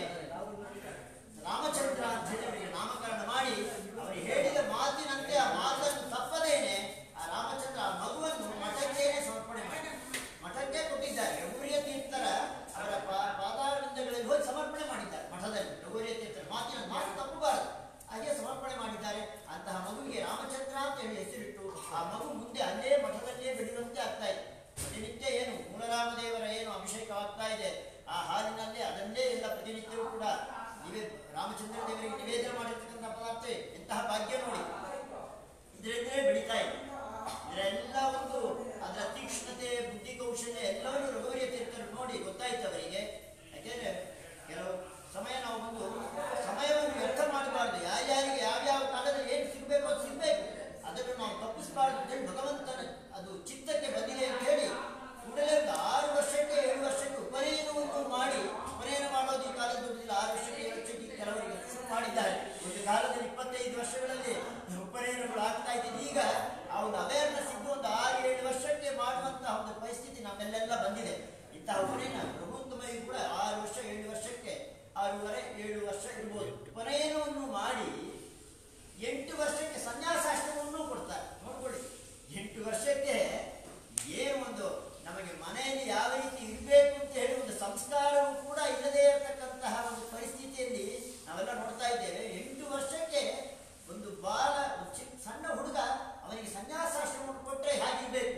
ರಾಮಚಂದ್ರ ಅಂತ ಹೇಳಿ ಅವರಿಗೆ ನಾಮಕರಣ ಮಾಡಿ ಅವರು ಹೇಳಿದ ಮಾತಿನಂತೆ ಆ ಮಾತನ್ನು ತಪ್ಪದೇನೆ ಆ ರಾಮಚಂದ್ರ ಆ ಮಗುವನ್ನು ಮಠಕ್ಕೇನೆ ಸಮರ್ಪಣೆ ಮಾಡಿ ಮಠಕ್ಕೆ ಕೊಟ್ಟಿದ್ದಾರೆ ರಘುವರಿಯ ತೀರ್ಥರ ಅವರ ಪಾ- ಪಾದಾರವಿಂದಗಳಲ್ಲಿ ಹೋಗಿ ಸಮರ್ಪಣೆ ಮಾಡಿದ್ದಾರೆ ಮಠದಲ್ಲಿ ರಘುವರಿಯ ತೀರ್ಥರ ಮಾತಿನ ಮಾತು ತಪ್ಪಬಾರದು ಹಾಗೆ ಸಮರ್ಪಣೆ ಮಾಡಿದ್ದಾರೆ ಅಂತಹ ಮಗುವಿಗೆ ರಾಮಚಂದ್ರ ಅಂತ ಹೇಳಿ ಹೆಸರಿಟ್ಟು ಆ ಮಗು ಮುಂದೆ ಅಲ್ಲೇ ಮಠದಲ್ಲೇ ಬೆಳೆಯುವಂತೆ ಆಗ್ತಾ ಇದೆ ಪ್ರತಿನಿತ್ಯ ಏನು ಮೂಲರಾಮದೇವರ ಏನು ಅಭಿಷೇಕವಾಗ್ತಾ ಇದೆ ಆ ಹಾಲಿನಲ್ಲೇ ಅದನ್ನೇ ಎಲ್ಲ ಪ್ರತಿನಿತ್ಯವೂ ಕೂಡ ನಿವೇ ರಾಮಚಂದ್ರ ದೇವರಿಗೆ ನಿವೇದನೆ ಮಾಡಿರ್ತಕ್ಕಂಥ ಪದಾರ್ಥ ಎಂತಹ ಭಾಗ್ಯ ನೋಡಿ ಇದರಿಂದಲೇ ಬೆಳೀತಾ ಇದೆ ಇದರೆಲ್ಲ ಒಂದು ಅದರ ತೀಕ್ಷ್ಣತೆ ಬುದ್ಧಿ ಕೌಶಲ್ಯ ಎಲ್ಲವನ್ನು ರಘುವರಿಯ ತೀರ್ಥರು ನೋಡಿ ಗೊತ್ತಾಯ್ತು ಅವರಿಗೆ ಯಾಕೆಂದ್ರೆ ಕೆಲವು ಸಮಯ ನಾವು ಒಂದು ಸಮಯವನ್ನು ವ್ಯರ್ಥ ಮಾಡಬಾರ್ದು ಯಾರ್ಯಾರಿಗೆ ಯಾವ್ಯಾವ ಕಾಲದಲ್ಲಿ ಏನು ಸಿಗಬೇಕು ಅದು ಸಿಗಬೇಕು ಅದನ್ನು ನಾವು ತಪ್ಪಿಸಬಾರ್ದು ಅಂತ ಹೇಳಿ ಭಗವಂತನ ಅದು ಚಿತ್ತಕ್ಕೆ ಬಂದಿದೆ ಅಂತ ಹೇಳಿ ಕೂಡಲೇ ಒಂದು ಆರು ವರ್ಷಕ್ಕೆ ಏಳು ವರ್ಷಕ್ಕೆ ಉಪನಯನವನ್ನು ಮಾಡಿ ಉಪನಯನ ಮಾಡೋದು ಈ ಕಾಲದ ದುಡ್ಡಿಲ್ಲ ಆರು ವರ್ಷಕ್ಕೆ ಏಳು ವರ್ಷಕ್ಕೆ ಕೆಲವರಿಗೆ ಶುರು ಮಾಡಿದ್ದಾರೆ ಒಂದು ಕಾಲದಲ್ಲಿ ಇಪ್ಪತ್ತೈದು ವರ್ಷಗಳಲ್ಲಿ ಉಪನಯನಗಳು ಆಗ್ತಾ ಇದ್ದಿದ್ದು ಈಗ ಆ ಒಂದು ಅವೇರ್ನೆಸ್ ಇದ್ದು ಒಂದು ಆರು ಏಳು ವರ್ಷಕ್ಕೆ ಮಾಡುವಂತಹ ಒಂದು ಪರಿಸ್ಥಿತಿ ನಮ್ಮೆಲ್ಲೆಲ್ಲ ಬಂದಿದೆ ಇಂತಹ ಉಪನಯನ ಪ್ರಭುತ್ವಮರಿಗೂ ಕೂಡ ಆರು ವರ್ಷ ಏಳು ವರ್ಷಕ್ಕೆ ಆರೂವರೆ ಏಳು ವರ್ಷ ಇರ್ಬೋದು ಉಪನಯನವನ್ನು ಮಾಡಿ ಎಂಟು ವರ್ಷಕ್ಕೆ ಸನ್ಯಾಸಾಶ್ರಮವನ್ನು ಕೊಡ್ತಾರೆ ನೋಡ್ಕೊಳ್ಳಿ ಎಂಟು ವರ್ಷಕ್ಕೆ ಏನು ಒಂದು ನಮಗೆ ಮನೆಯಲ್ಲಿ ಯಾವ ರೀತಿ ಇರಬೇಕು ಅಂತ ಹೇಳಿ ಒಂದು ಸಂಸ್ಕಾರವೂ ಕೂಡ ಇಲ್ಲದೇ ಇರತಕ್ಕಂತಹ ಒಂದು ಪರಿಸ್ಥಿತಿಯಲ್ಲಿ ನಾವೆಲ್ಲ ನೋಡ್ತಾ ಇದ್ದೇವೆ ಎಂಟು ವರ್ಷಕ್ಕೆ ಒಂದು ಬಾಲ ಒಂದು ಚಿಕ್ಕ ಸಣ್ಣ ಹುಡುಗ ಅವನಿಗೆ ಸನ್ಯಾಸಾಶ್ರಮವನ್ನು ಕೊಟ್ಟರೆ ಹೇಗಿರ್ಬೇಕು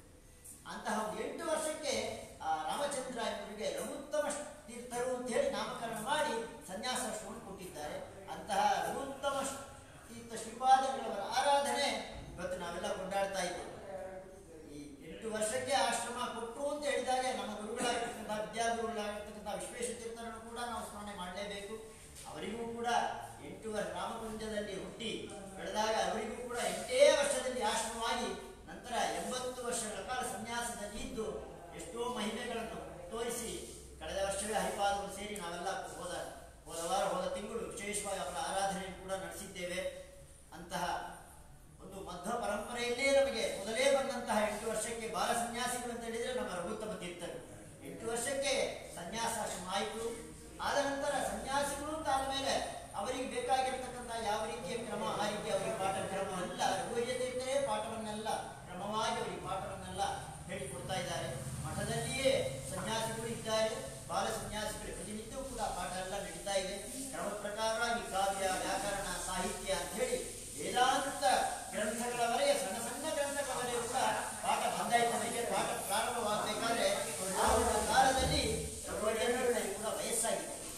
ಅಂತಹ ಒಂದು ಎಂಟು ವರ್ಷಕ್ಕೆ ಆ ರಾಮಚಂದ್ರ ಇವರಿಗೆ ರಘುತ್ತಮ ತೀರ್ಥರು ಅಂತ ಹೇಳಿ ನಾಮಕರಣ ಮಾಡಿ ಸನ್ಯಾಸಾಶ್ರಮವನ್ನು ಕೊಟ್ಟಿದ್ದಾರೆ ಅಂತಹ ರಘುತ್ತಮ ತೀರ್ಥ ಶ್ರೀಪಾದಗಳವರ ಆರಾಧನೆ ಇವತ್ತು ನಾವೆಲ್ಲ ಕೊಂಡಾಡ್ತಾ ಇದ್ದೇವೆ ಈ ಎಂಟು ವರ್ಷಕ್ಕೆ ಆಶ್ರಮ ಕೊಟ್ಟರು ಅಂತ ಹೇಳಿದಾಗ ನಮ್ಮ ಗುರುಗಳಾಗಿರ್ತಕ್ಕಂಥ ವಿದ್ಯಾಗುರುಗಳಾಗಿರ್ತಕ್ಕಂಥ ವಿಶ್ವೇಶ ತೀರ್ಥರನ್ನು ಕೂಡ ನಾವು ಸ್ಮರಣೆ ಮಾಡಲೇಬೇಕು ಅವರಿಗೂ ಕೂಡ ಎಂಟು ವರ್ಷ ರಾಮಕುಂಜದಲ್ಲಿ ಹುಟ್ಟಿ ಬೆಳೆದಾಗ ಅವರಿಗೂ ಕೂಡ ಎಂಟೇ ವರ್ಷದಲ್ಲಿ ಆಶ್ರಮವಾಗಿ ನಂತರ ಎಂಬತ್ತು ವರ್ಷಗಳ ಕಾಲ ಸನ್ಯಾಸದಲ್ಲಿ ಇದ್ದು ಎಷ್ಟೋ ಮಹಿಮೆಗಳನ್ನು ತೋರಿಸಿ ಕಳೆದ ವರ್ಷವೇ ಹರಿಪಾದಗಳು ಸೇರಿ ನಾವೆಲ್ಲ ಹೋದ ಹೋದ ವಾರ ಹೋದ ತಿಂಗಳು ವಿಶೇಷವಾಗಿ ಅವರ ಆರಾಧನೆಯನ್ನು ಕೂಡ ನಡೆಸಿದ್ದೇವೆ ಅಂತಹ ಒಂದು ಮಧ್ವ ಪರಂಪರೆಯಲ್ಲೇ ನಮಗೆ ಮೊದಲೇ ಬಂದಂತಹ ಎಂಟು ವರ್ಷಕ್ಕೆ ಬಾಲ ಸನ್ಯಾಸಿಗಳು ಅಂತ ಹೇಳಿದ್ರೆ ನಮ್ಮ ರಘುತ್ತಮ ತೀರ್ಥರು ಎಂಟು ವರ್ಷಕ್ಕೆ ಸನ್ಯಾಸಾಶ್ರಮ ಆಯಿತು ಆದ ನಂತರ ಸನ್ಯಾಸಿಗಳು ಅಂತ ಆದಮೇಲೆ ಅವರಿಗೆ ಬೇಕಾಗಿರ್ತಕ್ಕಂಥ ಯಾವ ರೀತಿಯ ಕ್ರಮ ಆ ರೀತಿ ಅವರಿಗೆ ಪಾಠ ಕ್ರಮವಲ್ಲ ರಘುವರ್ಯ ತೀರ್ಥರೇ ಪಾಠವನ್ನೆಲ್ಲ ಕ್ರಮವಾಗಿ ಅವರಿಗೆ ಪಾಠವನ್ನೆಲ್ಲ ಹೇಳಿಕೊಡ್ತಾ ಇದ್ದಾರೆ ಮಠದಲ್ಲಿಯೇ ಸನ್ಯಾಸಿಗಳು ಇದ್ದಾರೆ ಬಾಲ ಸನ್ಯಾಸಿಗಳು ಪ್ರತಿನಿತ್ಯವೂ ಕೂಡ ಪಾಠ ಎಲ್ಲ ನಡೀತಾ ಇದೆ ಕ್ರಮ ಪ್ರಕಾರವಾಗಿ ಕಾವ್ಯ ವ್ಯಾಕರಣ ಸಾಹಿತ್ಯ ಅಂತ ಹೇಳಿ ವೇದಾಂತ ಗ್ರಂಥಗಳವರೆಗೆ ಸಣ್ಣ ಸಣ್ಣ ಗ್ರಂಥಗಳವರೆಗೆ ಕೂಡ ಪಾಠ ಬಂದಾಯ್ತವರಿಗೆ ಪಾಠ ಪ್ರಾರಂಭವಾಗಬೇಕಾದ್ರೆ ಆ ಒಂದು ಕಾಲದಲ್ಲಿ ರಘುವರ್ಯರಿಗೆ ಕೂಡ ವಯಸ್ಸಾಗಿದೆ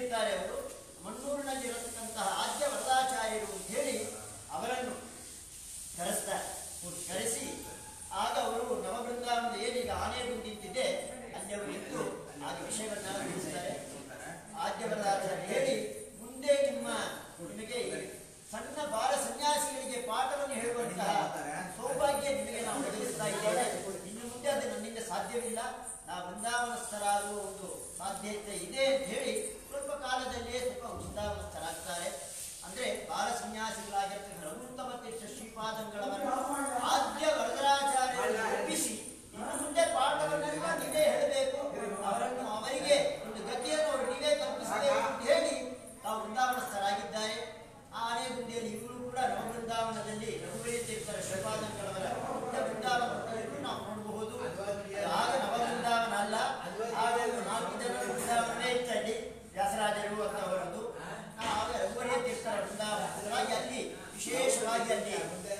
ಕರೀತಾರೆ ಅವರು ಮಣ್ಣೂರಿನಲ್ಲಿರತಕ್ಕಂತಹ ಆದ್ಯ ವರದಾಚಾರ್ಯರು ಅಂತ ಹೇಳಿ ಅವರನ್ನು ಕರೆಸ್ತಾರೆ ಕರೆಸಿ ಆಗ ಅವರು ನವಬೃಂದಾವನದ ಏನೀಗ ಆನೆಗುಂಡಿ ನಿಂತಿದೆ ಅಲ್ಲಿ ಅವರು ಎದ್ದು ಆಗ ವಿಷಯವನ್ನ ತಿಳಿಸ್ತಾರೆ ಆದ್ಯವರಾಚಾರ್ಯ ಹೇಳಿ ಮುಂದೆ ನಿಮ್ಮ ನಿಮಗೆ ಈ ಸಣ್ಣ ಬಾಲ ಸನ್ಯಾಸಿಗಳಿಗೆ ಪಾಠವನ್ನು ಹೇಳುವಂತಹ ಸೌಭಾಗ್ಯ ನಿಮಗೆ ನಾವು ಒದಗಿಸ್ತಾ ಇದ್ದೇವೆ ಇನ್ನು ಮುಂದೆ ಅದು ನನ್ನಿಂದ ಸಾಧ್ಯವಿಲ್ಲ ನಾವು ವೃಂದಾವನಸ್ಥರಾಗುವ ಒಂದು ಸಾಧ್ಯತೆ ಇದೆ ಅಂತ ಹೇಳಿ ಸ್ವಲ್ಪ ಕಾಲದಲ್ಲಿಯೇ ಸ್ವಲ್ಪ ವೃಂದಾವನಸ್ಥರಾಗ್ತಾರೆ ಅಂದ್ರೆ ಬಾಲ ಸನ್ಯಾಸಿಗಳಾಗಿರ್ತಕ್ಕಂಥ ರಘುತ್ತಮ ತೀರ್ಥ ಶ್ರೀಪಾದಂಗಳವರನ್ನು ಆದ್ಯ ವರದರಾಚಾರ್ಯರಲ್ಲಿ ಒಪ್ಪಿಸಿ ಇನ್ನು ಮುಂದೆ ಪಾಠವನ್ನೆಲ್ಲ ನೀವೇ ಹೇಳಬೇಕು ಅವರನ್ನು ಅವರಿಗೆ ಒಂದು ಗತಿಯನ್ನು ಅವರು ನೀವೇ ಕಲ್ಪಿಸಬೇಕು ಅಂತ ಹೇಳಿ ತಾವು ವೃಂದಾವನಸ್ಥರಾಗಿದ್ದಾರೆ ಆ ಆನೆಗುಂದಿಯಲ್ಲಿ ಇವರು ಕೂಡ ನಮ್ಮ ವೃಂದಾವನದಲ್ಲಿ ರಘುವೀರ ತೀರ್ಥರ ಶ್ರೀಪಾದಂಗಳವರ ಪುಟ್ಟ ವೃಂದಾವನವನ್ನು ನಾವು ನೋಡಬಹುದು ಆಗ ನವ ವೃಂದಾವನ ಅಲ್ಲ ಆಗ ಒಂದು ನಾಲ್ಕು ಜನ ವೃಂದಾವನವೇ ಇತ್ತಲ್ಲಿ ವ್ಯಾಸರಾಜರು ಅಂತವರದ್ದು ಆಗ ರಘುವರಿಯ ತೀರ್ಥರ ವೃಂದಾವನವಾಗಿ ಅಲ್ಲಿ ವಿಶೇಷವಾಗಿ ಅಲ್ಲಿ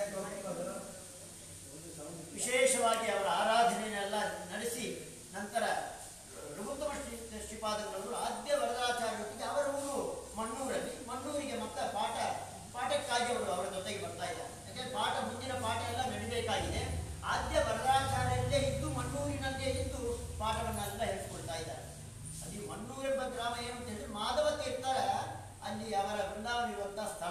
ವಿಶೇಷವಾಗಿ ಅವರ ಆರಾಧನೆಯನ್ನೆಲ್ಲ ನಡೆಸಿ ನಂತರ ರಘುತ್ತಮ ಶ್ರೀ ಶ್ರೀಪಾದಗಳವರು ಆದ್ಯ ವರದಾಚಾರ್ಯರೊಟ್ಟಿಗೆ ಅವರ ಊರು ಮಣ್ಣೂರಲ್ಲಿ ಮಣ್ಣೂರಿಗೆ ಮತ್ತೆ ಪಾಠ ಪಾಠಕ್ಕಾಗಿ ಅವರು ಅವರ ಜೊತೆಗೆ ಬರ್ತಾ ಇದ್ದಾರೆ ಯಾಕಂದ್ರೆ ಪಾಠ ಮುಂದಿನ ಪಾಠ ಎಲ್ಲ ನಡಿಬೇಕಾಗಿದೆ ಆದ್ಯ ವರದಾಚಾರ್ಯರಲ್ಲೇ ಇದ್ದು ಮಣ್ಣೂರಿನಲ್ಲೇ ಇದ್ದು ಪಾಠವನ್ನೆಲ್ಲ ಹೇಳ್ಕೊಳ್ತಾ ಇದ್ದಾರೆ ಅಲ್ಲಿ ಮಣ್ಣೂರು ಎಂಬ ಗ್ರಾಮ ಏನು ಅಂತ ಹೇಳಿದ್ರೆ ಮಾಧವ ತೀರ್ಥರ ಅಲ್ಲಿ ಅವರ ವೃಂದಾವನ ಇರುವಂತಹ ಸ್ಥಳ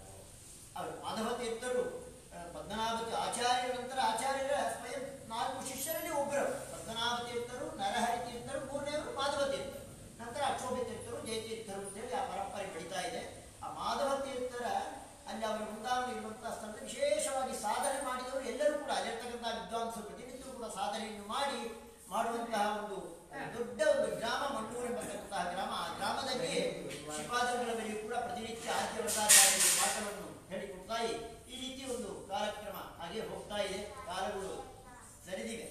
ಅವರು ಮಾಧವ ತೀರ್ಥರು ಆ, ಪದ್ಮನಾಭ ತೀ- ಆಚಾರ್ಯರ ನಂತರ ಆಚಾರ್ಯರ ಸ್ವಯಂ ನಾಲ್ಕು ಶಿಷ್ಯರಲ್ಲಿ ಒಬ್ಬರು ಪದ್ಮನಾಭ ತೀರ್ಥರು ನರಹರಿ ತೀರ್ಥರು ಮೂರನೇವರು ಮಾಧವ ತೀರ್ಥರು ನಂತರ ಅಕ್ಷೋಭ ತೀರ್ಥರು ಜಯತೀರ್ಥರು ಅಂತೇಳಿ ಆ ಪರಂಪರೆ ಬೆಳೀತಾ ಇದೆ ಆ ಮಾಧವ ತೀರ್ಥರ ಅಲ್ಲಿ ಅವರ ವೃಂದಾವನ ಇರುವಂತಹ ಸ್ಥಳದಲ್ಲಿ ವಿಶೇಷವಾಗಿ ಸಾಧನೆ ಮಾಡಿದವರು ಎಲ್ಲರೂ ಕೂಡ ಅಲ್ಲಿರ್ತಕ್ಕಂಥ ವಿದ್ವಾಂಸರು ಪ್ರತಿನಿತ್ಯವೂ ಕೂಡ ಸಾಧನೆಯನ್ನು ಮಾಡಿ ಮಾಡುವಂತಹ ಒಂದು ದೊಡ್ಡ ಒಂದು ಗ್ರಾಮ ಮಣ್ಣೂರು ಎಂಬತಕ್ಕಂತಹ ಗ್ರಾಮ ಆ ಗ್ರಾಮದಲ್ಲಿ ಶ್ರೀಪಾದಗಳ ಬಳಿಯೂ ಕೂಡ ಪ್ರತಿನಿತ್ಯ ಆದ್ಯ ವೃಂದಾಚಾರ್ಯರಿಗೆ ಪಾಠವನ್ನು ಹೇಳಿಕೊಡ್ತಾ ಈ ಈ ರೀತಿ ಒಂದು ಕಾರ್ಯಕ್ರಮ ಹಾಗೆ ಹೋಗ್ತಾ ಇದೆ ಕಾಲಗಳು ಸರಿದಿವೆ